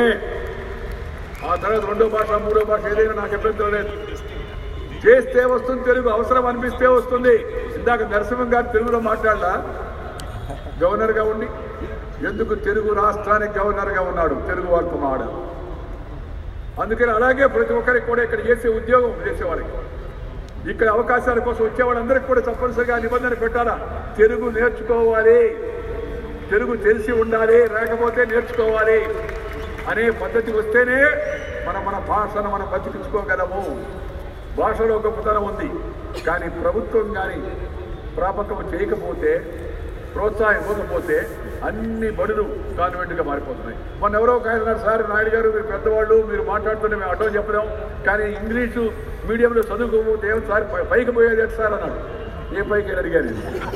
S1: ఆ తర్వాత రెండో భాష మూడో భాష ఏదైనా నాకు అభ్యంతరం లేదు చేస్తే వస్తుంది తెలుగు అవసరం అనిపిస్తే వస్తుంది ఇందాక నరసింహం గారు తెలుగులో మాట్లాడలా గవర్నర్గా ఉండి ఎందుకు తెలుగు రాష్ట్రానికి గవర్నర్గా ఉన్నాడు తెలుగు వాళ్ళతో మాడాడు అందుకని అలాగే ప్రతి ఒక్కరికి కూడా ఇక్కడ చేసే ఉద్యోగం చేసేవారికి ఇక్కడ అవకాశాల కోసం వచ్చే వాళ్ళందరికీ కూడా తప్పనిసరిగా నిబంధన పెట్టాలా తెలుగు నేర్చుకోవాలి తెలుగు తెలిసి ఉండాలి లేకపోతే నేర్చుకోవాలి అనే పద్ధతి వస్తేనే మనం మన భాషను మనం బతికించుకోగలము భాషలో గొప్పతనం ఉంది కానీ ప్రభుత్వం కానీ ప్రాపకం చేయకపోతే ప్రోత్సాహం ఇవ్వకపోతే అన్ని బడులు కాన్వెంట్గా మారిపోతున్నాయి మొన్న ఎవరో ఒక ఆయన అన్నారు సార్ నాయుడు గారు మీరు పెద్దవాళ్ళు మీరు మాట్లాడుతుంటే మేము అడ్డం చెప్పలేం కానీ ఇంగ్లీషు మీడియంలో చదువుకోకపోతే ఏం సార్ పై- పైకి పోయేది ఎట్లా సార్ అన్నాడు ఏ పైకి అని అడిగారు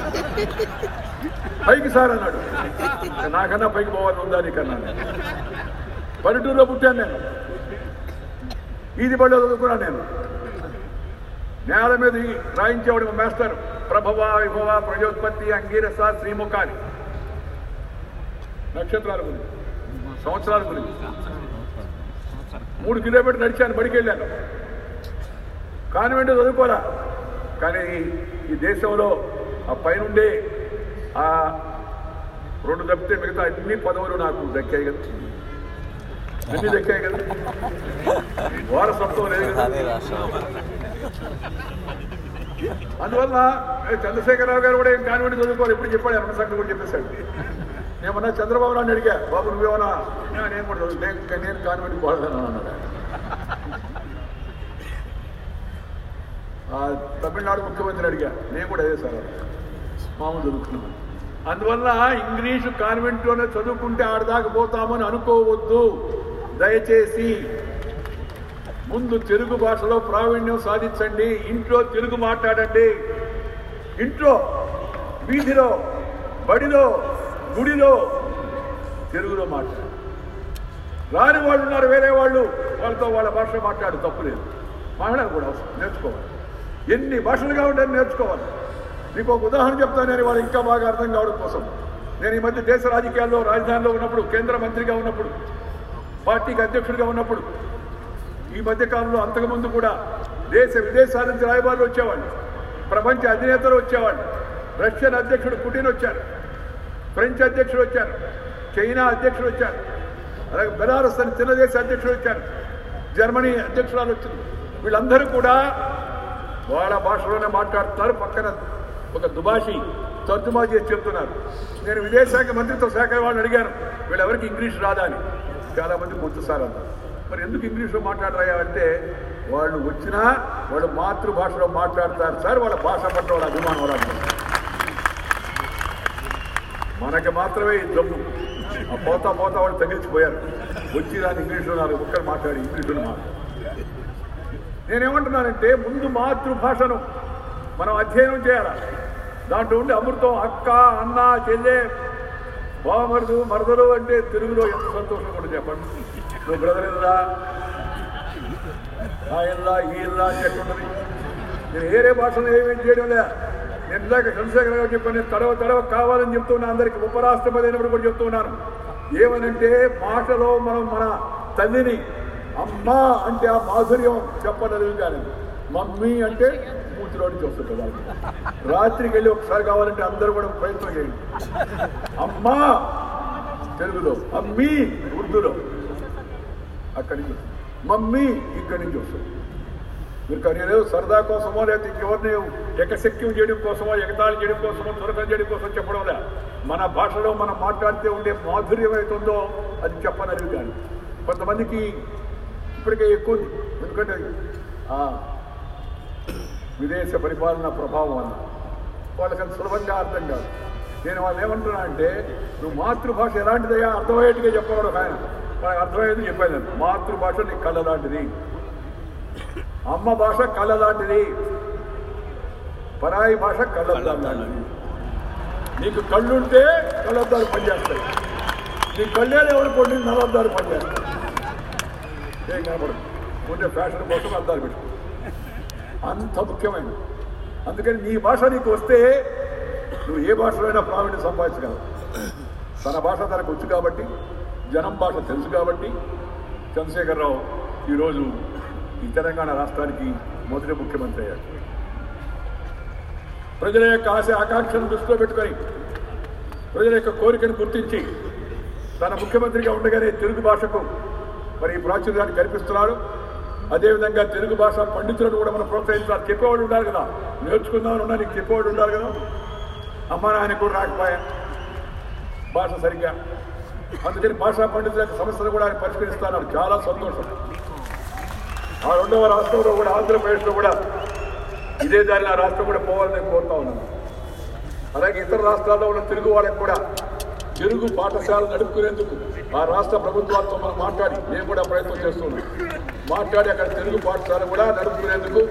S1: పైకి సార్ అన్నాడు నాకన్నా పైకి పోవాలి ఉందా నీకన్నా పల్లెటూరులో పుట్టాను నేను ఈది బడిలో చదువుకున్నాను నేను నేల మీద ఈ రాయించేవాడు మా మాస్టర్ ప్రభవ విభవ ప్రజోత్పత్తి అంగీరస శ్రీముఖాని నక్షత్రాల గురించి సంవత్సరాల గురించి మూడు కిలోమీటర్లు నడిచాను బడికి వెళ్ళాను కాన్వెంట్ చదువుకోరా కానీ ఈ దేశంలో ఆ పైనుండే ఆ రెండు తప్పితే మిగతా అన్ని పదవులు నాకు దక్కాయి కదా అన్ని దక్కాయి కదా వారసత్వం లేదు కదా
S2: అదే రాష్ట్రం
S1: అందువల్ల ఏ చంద్రశేఖరరావు గారు కూడా ఏం కానివ్వండి చదువుకోవాలి ఎప్పుడు చెప్పాడు అన్న సంగతి కూడా చెప్పేశాడు నేమన్నా చంద్రబాబు నాయుడు అడిగా బాబు నువ్వేమన్నా "ఆ, నేను కూడా చదువు నేను నేను కానివ్వండి పోలేదని అన్నాడు ఆ, తమిళనాడు ముఖ్యమంత్రి అడిగా నేను కూడా అదే సార్ మామూలు చదువుకున్నాను అందువల్ల ఇంగ్లీషు కాన్వెంట్లోనే చదువుకుంటే ఆడదాకా పోతామని అనుకోవద్దు దయచేసి ముందు తెలుగు భాషలో ప్రావీణ్యం సాధించండి ఇంట్లో తెలుగు మాట్లాడండి ఇంట్లో వీధిలో బడిలో గుడిలో తెలుగులో మాట్లాడు రాని వాళ్ళు ఉన్నారు వేరే వాళ్ళు వాళ్ళతో వాళ్ళ భాష మాట్లాడు తప్పులేదు మాట్లాడాలి కూడా అవసరం నేర్చుకోవాలి ఎన్ని భాషలు కావాలంటే నేర్చుకోవాలి మీకు ఒక ఉదాహరణ చెప్తాను నేను వాళ్ళు ఇంకా బాగా అర్థం కావడం కోసం నేను ఈ మధ్య దేశ రాజకీయాల్లో రాజధానిలో ఉన్నప్పుడు కేంద్ర మంత్రిగా ఉన్నప్పుడు పార్టీకి అధ్యక్షుడిగా ఉన్నప్పుడు ఈ మధ్య కాలంలో అంతకుముందు కూడా దేశ విదేశాల నుంచి రాయబారులు వచ్చేవాళ్ళు ప్రపంచ అధినేతలు వచ్చేవాళ్ళు రష్యన్ అధ్యక్షుడు పుటిన్ వచ్చారు ఫ్రెంచ్ అధ్యక్షుడు వచ్చారు చైనా అధ్యక్షుడు వచ్చారు అలాగే బెలారస్ అని చిన్న దేశ అధ్యక్షుడు వచ్చారు జర్మనీ అధ్యక్షురాలు వచ్చింది వీళ్ళందరూ కూడా వాళ్ళ భాషలోనే మాట్లాడుతున్నారు పక్కన ఒక దుబాషి తర్జుమా చేసి చెప్తున్నారు నేను విదేశాంగ మంత్రిత్వ శాఖ వాళ్ళని అడిగాను వీళ్ళెవరికి ఇంగ్లీష్ రాదా అని చాలా మంది కొంచెం సార్ అన్నారు మరి ఎందుకు ఇంగ్లీష్లో మాట్లాడరా అంటే వాళ్ళు వచ్చినా వాళ్ళు మాతృభాషలో మాట్లాడతారు సార్ వాళ్ళ భాష పట్ల వాళ్ళ అభిమానం వాళ్ళ మనకి మాత్రమే ఈ జబ్బు ఆ పోతా పోతా వాళ్ళు తగిలిచిపోయారు వచ్చి దాన్ని ఇంగ్లీష్లో నాలుగు ముక్కలు మాట్లాడి ఇంగ్లీష్లో మాట్లాడి నేనేమంటున్నానంటే ముందు మాతృభాషను మనం అధ్యయనం చేయాలి దాంట్లో ఉండి అమృతం అక్క అన్న చెల్లె బావమరుదు మరదలు అంటే తెలుగులో ఎంత సంతోషం కూడా చెప్పండి నువ్వు బ్రదర్ ఇల్లా ఆ ఇల్లా ఈ ఇల్లా అని ఎట్లుంటది నేను వేరే భాషలో ఏమేం చేయడం లే నేను ఇందాక చంద్రశేఖర గారు చెప్పాను నేను తడవ తడవ కావాలని చెప్తున్నా అందరికి ఉపరాష్ట్రపతి అయినప్పుడు కూడా చెప్తున్నాను ఏమనంటే మాటలో మనం మన తల్లిని అమ్మా అంటే ఆ మాధుర్యం చెప్పలేదు కానీ మమ్మీ అంటే కూతురు నుంచి వస్తుంది కదా రాత్రికి వెళ్ళి ఒకసారి కావాలంటే అందరూ కూడా ప్రయత్నం చేయండి అమ్మా తెలుగులో అమ్మీ ఉర్దూలో అక్కడి నుంచి వస్తుంది. మమ్మీ ఇక్కడి నుంచి వస్తుంది మీరు కానీ ఏదో సరదా కోసమో లేకపోతే ఇంకెవరిని ఎకశక్యం చేయడం కోసమో ఎగతాళి చేయడం కోసమో దురకం చేయడం కోసం చెప్పడం లే మన భాషలో మనం మాట్లాడితే ఉండే మాధుర్యం ఏతుందో అది చెప్పనది కానీ కొంతమందికి ఇప్పటికే ఎక్కువ ఉంది ఎందుకంటే ఆ విదేశ పరిపాలన ప్రభావం వల్ల వాళ్ళకి అంత సులభంగా అర్థం కాదు నేను వాళ్ళు ఏమంటున్నా అంటే నువ్వు మాతృభాష ఎలాంటిదయ్యా అర్థమయ్యేట్టుగా చెప్పవాడు ఒక ఆయన వాళ్ళకి అర్థమయ్యేది చెప్పాను నేను. మాతృభాష నీ కళ్ళ లాంటిది అమ్మ భాష కళ్ళ లాంటిది పరాయి భాష కళ్ళద్దాలు లాంటిది నీకు కళ్ళుంటే కళ్ళద్దాలు పనిచేస్తాయి నీ కళ్ళేలు ఎవరు కొన్ని నలద్దాలు పనిచేస్తాయి ఏం కనపడదు ఉండే ఫ్యాషన్ కోసం అద్దాలు పెట్టు అంత ముఖ్యమైనది అందుకని నీ భాష నీకు వస్తే నువ్వు ఏ భాషలో అయినా ప్రావీణ్యం సంపాదించగలవు తన భాష తనకు వచ్చు కాబట్టి జనం భాష తెలుసు కాబట్టి చంద్రశేఖరరావు ఈరోజు ఈ తెలంగాణ రాష్ట్రానికి మొదటి ముఖ్యమంత్రి అయ్యాడు ప్రజల యొక్క ఆశ ఆకాంక్షలను దృష్టిలో పెట్టుకొని ప్రజల యొక్క కోరికను గుర్తించి తన ముఖ్యమంత్రిగా ఉండగానే తెలుగు భాషకు మరి ఈ ప్రాచుర్యాన్ని కల్పిస్తున్నాడు అదేవిధంగా తెలుగు భాష పండితులను కూడా మనం ప్రోత్సహించాలి చెప్పేవాడు ఉండాలి కదా నేర్చుకుందామని ఉన్నా నీకు చెప్పేవాడు ఉండాలి కదా అమ్మ నాయన కూడా రాకపోయా భాష సరిగ్గా అందుకని భాషా పండితుల యొక్క సమస్యలు కూడా ఆయన పరిష్కరిస్తున్నారు చాలా సంతోషం ఆ రెండవ రాష్ట్రంలో కూడా ఆంధ్రప్రదేశ్లో కూడా ఇదే దారి ఆ రాష్ట్రం కూడా పోవాలని నేను కోరుతా ఉన్నాను అలాగే ఇతర రాష్ట్రాల్లో ఉన్న తెలుగు వాళ్ళకి కూడా తెలుగు పాఠశాల నడుపుకునేందుకు ఆ రాష్ట్ర ప్రభుత్వాలతో మనం మాట్లాడి నేను కూడా ప్రయత్నం చేస్తున్నాం మాట్లాడి అక్కడ తెలుగు పాఠశాల కూడా నడుపుకునేందుకు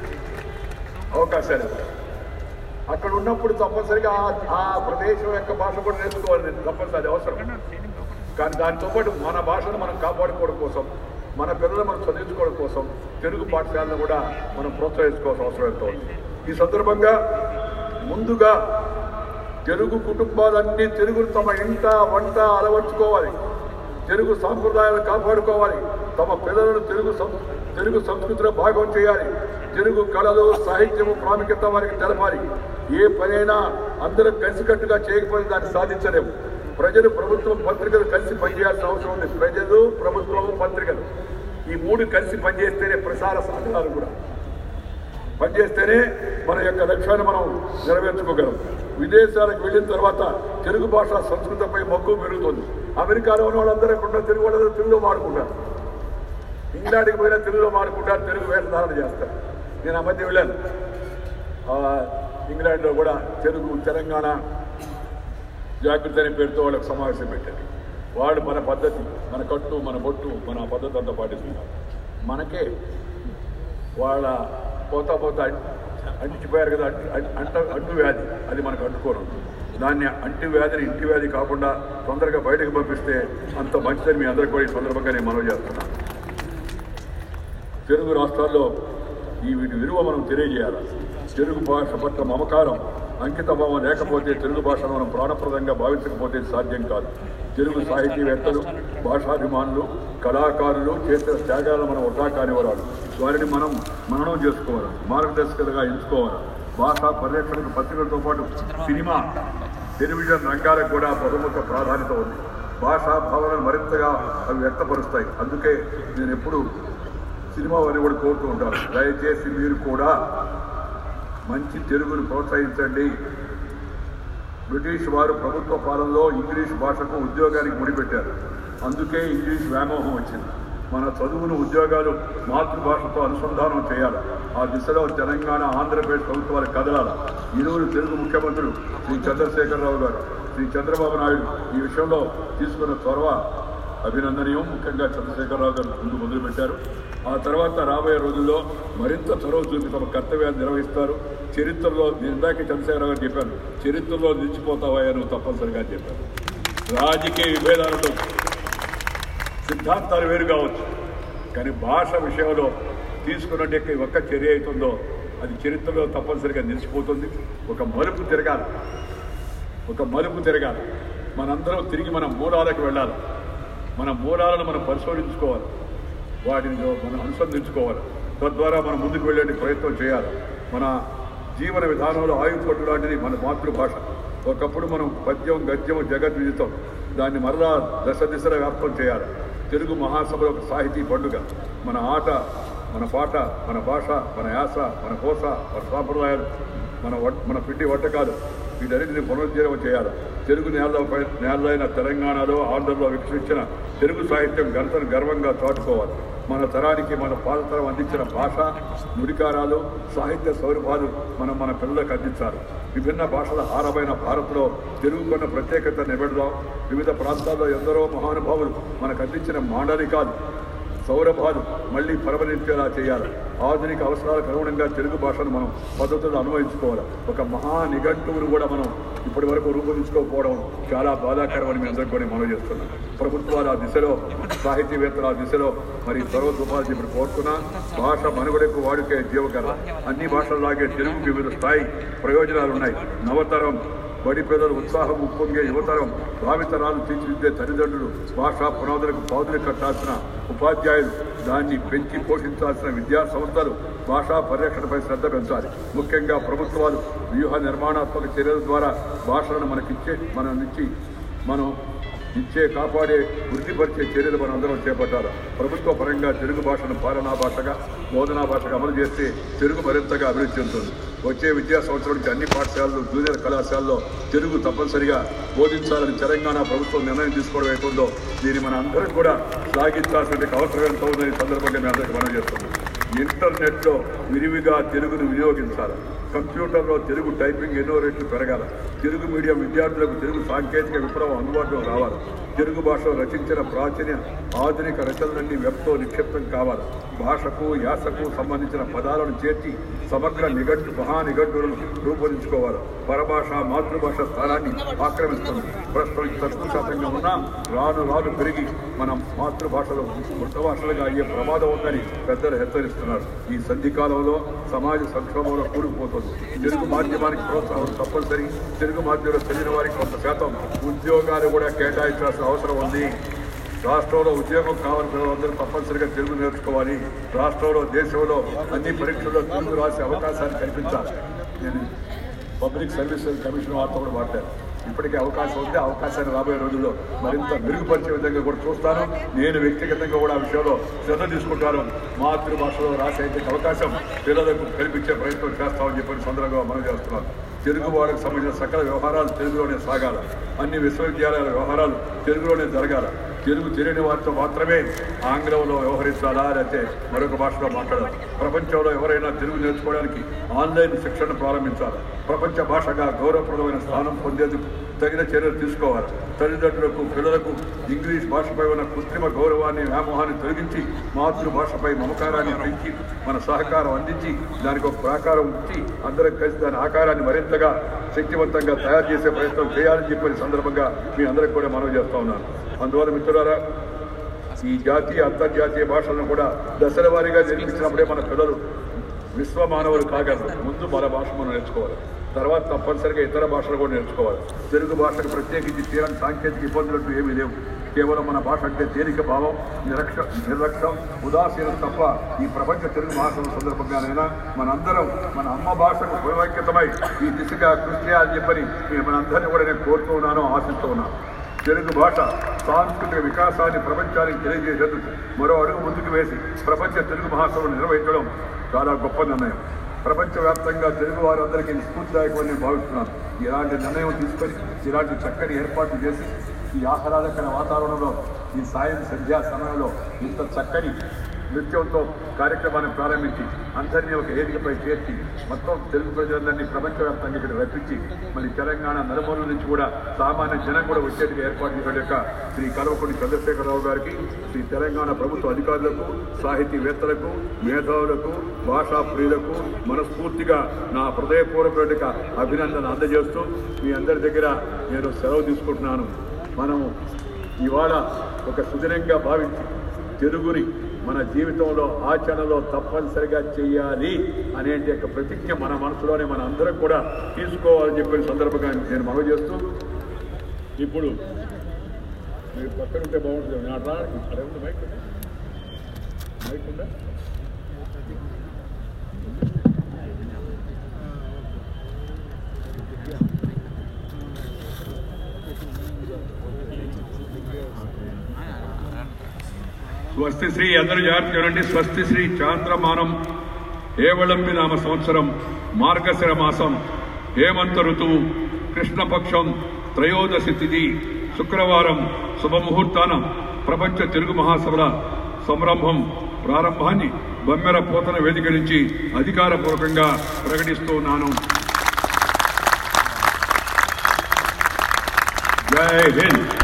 S1: అవకాశాలు ఇవ్వాలి. అక్కడ ఉన్నప్పుడు తప్పనిసరిగా ఆ- ఆ ప్రదేశం యొక్క భాష కూడా నేర్చుకోవాలి నేను తప్పనిసరి అవసరం కానీ దాంతో పాటు మన భాషను మనం కాపాడుకోవడం కోసం మన పిల్లలు మనం చదివించుకోవడం కోసం తెలుగు పాఠశాలను కూడా మనం ప్రోత్సహించుకోవాల్సిన అవసరం ఎంతో ఉంది ఈ సందర్భంగా ముందుగా తెలుగు కుటుంబాలన్నీ తెలుగును తమ ఇంట వంట అలవర్చుకోవాలి తెలుగు సాంప్రదాయాలు కాపాడుకోవాలి తమ పిల్లలను తెలుగు సం- తెలుగు సంస్కృతిలో భాగం చేయాలి తెలుగు కళలు సాహిత్యము ప్రాముఖ్యత వారికి తెలపాలి ఏ పనైనా అందరూ కలిసికట్టుగా చేయకపోతే దాన్ని సాధించలేము ప్రజలు ప్రభుత్వం పత్రికలు కలిసి పనిచేయాల్సిన అవసరం ఉంది ప్రజలు ప్రభుత్వము పత్రికలు ఈ మూడు కలిసి పనిచేస్తేనే ప్రసార సాధనాలు కూడా పనిచేస్తేనే మన యొక్క లక్ష్యాన్ని మనం నెరవేర్చుకోగలం విదేశాలకు వెళ్ళిన తర్వాత తెలుగు భాష సంస్కృతంపై మక్కువ పెరుగుతుంది అమెరికాలో ఉన్న వాళ్ళందరూ ఇక్కడ ఉన్న తెలుగు వాళ్ళందరూ తెలుగులో మాడుకుంటారు ఇంగ్లాండ్కి పోయినా తెలుగులో మాడుకుంటారు తెలుగు వేషధారణ చేస్తారు నేను ఆ మధ్య వెళ్ళాను ఆ, ఇంగ్లాండ్లో కూడా తెలుగు తెలంగాణ జాగృతి అనే పేరుతో వాళ్ళకి సమావేశం పెట్టారు వాళ్ళు మన పద్ధతి మన కట్టు మన బొట్టు మన పద్ధతి అంతా పాటిస్తున్నారు మనకే వాళ్ళ పోతా పోతా అంటిపోయారు కదా అంటు అంట అంటు వ్యాధి అది మనకు అంటుకోవడం దాన్ని అంటు వ్యాధిని ఇంటి వ్యాధి కాకుండా తొందరగా బయటకు పంపిస్తే అంత మంచిదని మీ అందరికీ కూడా ఈ సందర్భంగా నేను మనవి చేస్తున్నాను తెలుగు రాష్ట్రాల్లో ఈ వీటి విలువ మనం తెలియజేయాలి తెలుగు భాష పట్ల మమకారం అంకితభావం లేకపోతే తెలుగు భాషను మనం ప్రాణప్రదంగా భావించకపోతే సాధ్యం కాదు తెలుగు సాహితీవేత్తలు భాషాభిమానులు కళాకారులు చేసిన త్యాగాలను మనం వృధా కానివరాలు వారిని మనం మననం చేసుకోవాలి మార్గదర్శకులుగా ఎంచుకోవాలి భాషా పరిరక్షణకు పత్రికలతో పాటు సినిమా టెలివిజన్ రంగాలకు కూడా బహుముఖ ప్రాధాన్యత ఉంది భాషా భావనలు మరింతగా అవి వ్యక్తపరుస్తాయి అందుకే నేను ఎప్పుడు సినిమా వారిని కూడా కోరుతూ ఉంటారు దయచేసి మీరు కూడా మంచి తెలుగును ప్రోత్సహించండి బ్రిటిష్ వారు ప్రభుత్వ పాలనలో ఇంగ్లీష్ భాషకు ఉద్యోగానికి ముడిపెట్టారు అందుకే ఇంగ్లీష్ వ్యామోహం వచ్చింది మన చదువును ఉద్యోగాలు మాతృభాషతో అనుసంధానం చేయాలి ఆ దిశలో తెలంగాణ ఆంధ్రప్రదేశ్ ప్రభుత్వాలు కదలాలి ఇరువురు తెలుగు ముఖ్యమంత్రులు శ్రీ చంద్రశేఖరరావు గారు శ్రీ చంద్రబాబు నాయుడు ఈ విషయంలో తీసుకున్న చొరవ అభినందనీయం ముఖ్యంగా చంద్రశేఖరరావు గారు ముందు మొదలుపెట్టారు ఆ తర్వాత రాబోయే రోజుల్లో మరింత చొరవ చూపి తమ కర్తవ్యాన్ని నిర్వహిస్తారు చరిత్రలో నేను ఇందాకే చంద్రశేఖరరావు గారు చెప్పాను చరిత్రలో నిలిచిపోతావా నువ్వు తప్పనిసరిగా అని చెప్పాను రాజకీయ విభేదాలతో సిద్ధాంతాలు వేరు కావచ్చు కానీ భాష విషయంలో తీసుకున్నట్టు ఈ ఒక్క చర్య అవుతుందో అది చరిత్రలో తప్పనిసరిగా నిలిచిపోతుంది ఒక మలుపు తిరగాలి ఒక మలుపు తిరగాలి మనందరం తిరిగి మన మూలాలకు వెళ్ళాలి మన మూలాలను మనం పరిశోధించుకోవాలి వాటిని మనం అనుసంధించుకోవాలి తద్వారా మనం ముందుకు వెళ్ళే ప్రయత్నం చేయాలి మన జీవన విధానంలో ఆయుధ పట్టు లాంటిది మన మాతృభాష ఒకప్పుడు మనం పద్యం గద్యం జగద్విదితం దాన్ని మరలా దశ దిశల వ్యాప్తం చేయాలి తెలుగు మహాసభలో ఒక సాహితీ పండుగ మన ఆట మన పాట మన భాష మన యాస మన కోస మన సాంప్రదాయాలు మన వ- మన పిండి వంటకాలు వీటన్నిటిని పునరుజ్జీవం చేయాలి తెలుగు నేలపై నేలైన తెలంగాణలో ఆంధ్రలో వికసించిన తెలుగు సాహిత్యం ఘనతను గర్వంగా చాటుకోవాలి మన తరానికి మన పాతతరం అందించిన భాష నుడికారాలు సాహిత్య సౌరభాలు మనం మన పిల్లలకు అందించాలి విభిన్న భాషల హారమైన భారత్లో తెలుగుకున్న ప్రత్యేకత నిలబెడదాం వివిధ ప్రాంతాల్లో ఎందరో మహానుభావులు మనకు అందించిన మాండలికాలు సౌరభాలు మళ్ళీ పరమనించేలా చేయాలి ఆధునిక అవసరాలకు అనుగుణంగా తెలుగు భాషను మనం పద్ధతులు అన్వయించుకోవాలి ఒక మహా నిఘంటువును కూడా మనం ఇప్పటి వరకు రూపొందించుకోకపోవడం చాలా బాధాకరమని మీ అందరికీ కూడా మనం చేస్తున్నాం ప్రభుత్వాలు ఆ దిశలో సాహితీవేత్తలు ఆ దిశలో మరి చొరవ చూపాలని ఇప్పుడు కోరుతున్నా భాష మనుగడకు వాడుకే జీవకర అన్ని భాషల్లాగే తెలుగుకి వివిధ స్థాయి ప్రయోజనాలు ఉన్నాయి నవతరం బడి పిల్లలు ఉత్సాహం ఉప్పొంగే యువతరం భావితరాలు తీర్చిదిద్దే తల్లిదండ్రులు భాషా పునాదులకు పాదులు కట్టాల్సిన ఉపాధ్యాయులు దాన్ని పెంచి పోషించాల్సిన విద్యా సంస్థలు భాషా పరిరక్షణపై శ్రద్ధ పెంచాలి ముఖ్యంగా ప్రభుత్వాలు వ్యూహ నిర్మాణాత్మక చర్యల ద్వారా భాషలను మనకిచ్చే మన నుంచి మనం ఇచ్చే కాపాడే వృద్ధిపరిచే చర్యలు మనం అందరం చేపట్టాలి ప్రభుత్వ పరంగా తెలుగు భాషను పాలనా భాషగా బోధనా భాషగా అమలు చేస్తే తెలుగు మరింతగా అభివృద్ధి చెందుతుంది వచ్చే విద్యా సంవత్సరం నుంచి అన్ని పాఠశాలలు జూనియర్ కళాశాలలో తెలుగు తప్పనిసరిగా బోధించాలని తెలంగాణ ప్రభుత్వం నిర్ణయం తీసుకోవడం అవుతుందో దీన్ని మన అందరం కూడా సాగించాల్సిన అవసరం ఎంత ఉందని ఈ సందర్భంగా మేము అందరికీ మనం చేస్తున్నాం ఇంటర్నెట్లో విరివిగా తెలుగును వినియోగించాలి కంప్యూటర్లో తెలుగు టైపింగ్ ఎన్నో రెట్లు పెరగాల తెలుగు మీడియం విద్యార్థులకు తెలుగు సాంకేతిక విప్లవం అందుబాటులో రావాలి తెలుగు భాషలో రచించిన ప్రాచీన ఆధునిక రచనలన్నీ వెబ్తో నిక్షిప్తం కావాలి భాషకు యాసకు సంబంధించిన పదాలను చేర్చి సమగ్ర నిఘంటు మహా నిఘంటులను రూపొందించుకోవాలి పరభాష మాతృభాష స్థానాన్ని ఆక్రమిస్తుంది ప్రస్తుతం తక్కువ శాతంగా ఉన్నా రాను రాను పెరిగి మనం మాతృభాషలో మృత భాషలుగా అయ్యే ప్రమాదం ఉందని పెద్దలు హెచ్చరిస్తున్నారు ఈ సంధికాలంలో సమాజ సంక్షోభంలో కూరుకుపోతుంది తెలుగు మాధ్యమానికి ప్రోత్సాహం తప్పనిసరి తెలుగు మాధ్యమంలో చదివిన వారికి కొంత శాతం ఉద్యోగాలు కూడా కేటాయించాల్సిన అవసరం ఉంది రాష్ట్రంలో ఉద్యోగం కావాల్సిన వాళ్ళందరూ తప్పనిసరిగా తెలుగు నేర్చుకోవాలి రాష్ట్రంలో దేశంలో అన్ని పరీక్షల్లో తెలుగు రాసే అవకాశాన్ని కల్పించాలి నేను పబ్లిక్ సర్వీసెస్ కమిషన్ వారితో కూడా మాట్లాడాను ఇప్పటికే అవకాశం ఉంది ఆ అవకాశాన్ని రాబోయే రోజుల్లో మరింత మెరుగుపరిచే విధంగా కూడా చూస్తాను నేను వ్యక్తిగతంగా కూడా ఆ విషయంలో శ్రద్ధ తీసుకుంటాను మాతృభాషలో రాసే అవకాశం పిల్లలకు కల్పించే ప్రయత్నం చేస్తామని చెప్పి సందర్భంగా మనం చేస్తున్నాను తెలుగు వారికి సంబంధించిన సకల వ్యవహారాలు తెలుగులోనే సాగాల అన్ని విశ్వవిద్యాలయాల వ్యవహారాలు తెలుగులోనే జరగాల తెలుగు తెలియని వారితో మాత్రమే ఆంగ్లంలో వ్యవహరించాలా లేకపోతే మరొక భాషలో మాట్లాడాలి ప్రపంచంలో ఎవరైనా తెలుగు నేర్చుకోవడానికి ఆన్లైన్ శిక్షణ ప్రారంభించాలి ప్రపంచ భాషగా గౌరవప్రదమైన స్థానం పొందేందుకు తగిన చర్యలు తీసుకోవాలి తల్లిదండ్రులకు పిల్లలకు ఇంగ్లీష్ భాషపై ఉన్న కృత్రిమ గౌరవాన్ని వ్యామోహాన్ని తొలగించి మాతృభాషపై మమకారాన్ని పెంచి మన సహకారం అందించి దానికి ఒక ప్రాకారం ఇచ్చి అందరం కలిసి దాని ఆకారాన్ని మరింతగా శక్తివంతంగా తయారు చేసే ప్రయత్నం చేయాలని చెప్పిన సందర్భంగా మీ అందరికి కూడా మనవి చేస్తా ఉన్నాను అందువల్ల మిత్రులారా ఈ జాతీయ అంతర్జాతీయ భాషలను కూడా దశల వారీగా నేర్పించినప్పుడే మన పిల్లలు విశ్వ మానవులు కాగలరు ముందు మన భాష మనం నేర్చుకోవాలి తర్వాత తప్పనిసరిగా ఇతర భాషలు కూడా నేర్చుకోవాలి తెలుగు భాషకు ప్రత్యేకించి తీరని సాంకేతిక ఇబ్బందులు ఏమీ లేవు కేవలం మన భాష అంటే తేలిక భావం నిరక్ష నిర్లక్ష్యం ఉదాసీనం తప్ప ఈ ప్రపంచ తెలుగు మహాసభ సందర్భంగానైనా మనందరం మన అమ్మ భాషకు పునవైక్యతమై ఈ దిశగా కృషి చేయాలని చెప్పని నేను మనందరినీ కూడా నేను కోరుతూ ఉన్నాను ఆశిస్తూ ఉన్నాను తెలుగు భాష సాంస్కృతిక వికాసాన్ని ప్రపంచానికి తెలియజేసేందుకు మరో అడుగు ముందుకు వేసి ప్రపంచ తెలుగు మహాసభను నిర్వహించడం చాలా గొప్ప నిర్ణయం ప్రపంచవ్యాప్తంగా తెలుగు వారందరికీ స్ఫూర్తిదాయకమని నేను భావిస్తున్నాను ఇలాంటి నిర్ణయం తీసుకొని ఇలాంటి చక్కని ఏర్పాట్లు చేసి ఈ ఆహ్లాదకర వాతావరణంలో ఈ సాయం సంధ్యా సమయంలో ఇంత చక్కని నృత్యంతో కార్యక్రమాన్ని ప్రారంభించి అందరినీ ఒక వేదికపై చేర్చి మొత్తం తెలుగు ప్రజలందరినీ ప్రపంచవ్యాప్తంగా ఇక్కడ రప్పించి మళ్ళీ తెలంగాణ నలుమూలల నుంచి కూడా సామాన్య జనం కూడా వచ్చేట్టుగా ఏర్పాటు చేసిన యొక్క శ్రీ కల్వకుండి చంద్రశేఖరరావు గారికి శ్రీ తెలంగాణ ప్రభుత్వ అధికారులకు సాహితీవేత్తలకు మేధావులకు భాషా ప్రియులకు మనస్ఫూర్తిగా నా హృదయపూర్వక అభినందన అందజేస్తూ మీ అందరి దగ్గర నేను సెలవు తీసుకుంటున్నాను మనము ఇవాళ ఒక సుదినంగా భావించి తెలుగుని మన జీవితంలో ఆచరణలో తప్పనిసరిగా చేయాలి అనే యొక్క ప్రతిజ్ఞ మన మనసులోనే మన అందరం కూడా తీసుకోవాలని చెప్పిన సందర్భంగా నేను మనవి చేస్తూ ఇప్పుడు మీరు పక్కన ఉంటే బాగుంటుంది నా రానికి అక్కడ ఉంది మైక్ ఉందా? మైక్ ఉందా స్వస్తి శ్రీ అందరూ జాగ్రత్తగా వినండి స్వస్తి శ్రీ చాంద్రమానం ఏవళంబి నామ సంవత్సరం మార్గశిర మాసం హేమంత ఋతువు కృష్ణపక్షం త్రయోదశి తిథి శుక్రవారం శుభముహూర్తాన ప్రపంచ తెలుగు మహాసభల సంరంభం ప్రారంభాన్ని బమ్మెర పోతన వేదిక నుంచి అధికారపూర్వకంగా ప్రకటిస్తూ ఉన్నాను జై హింద్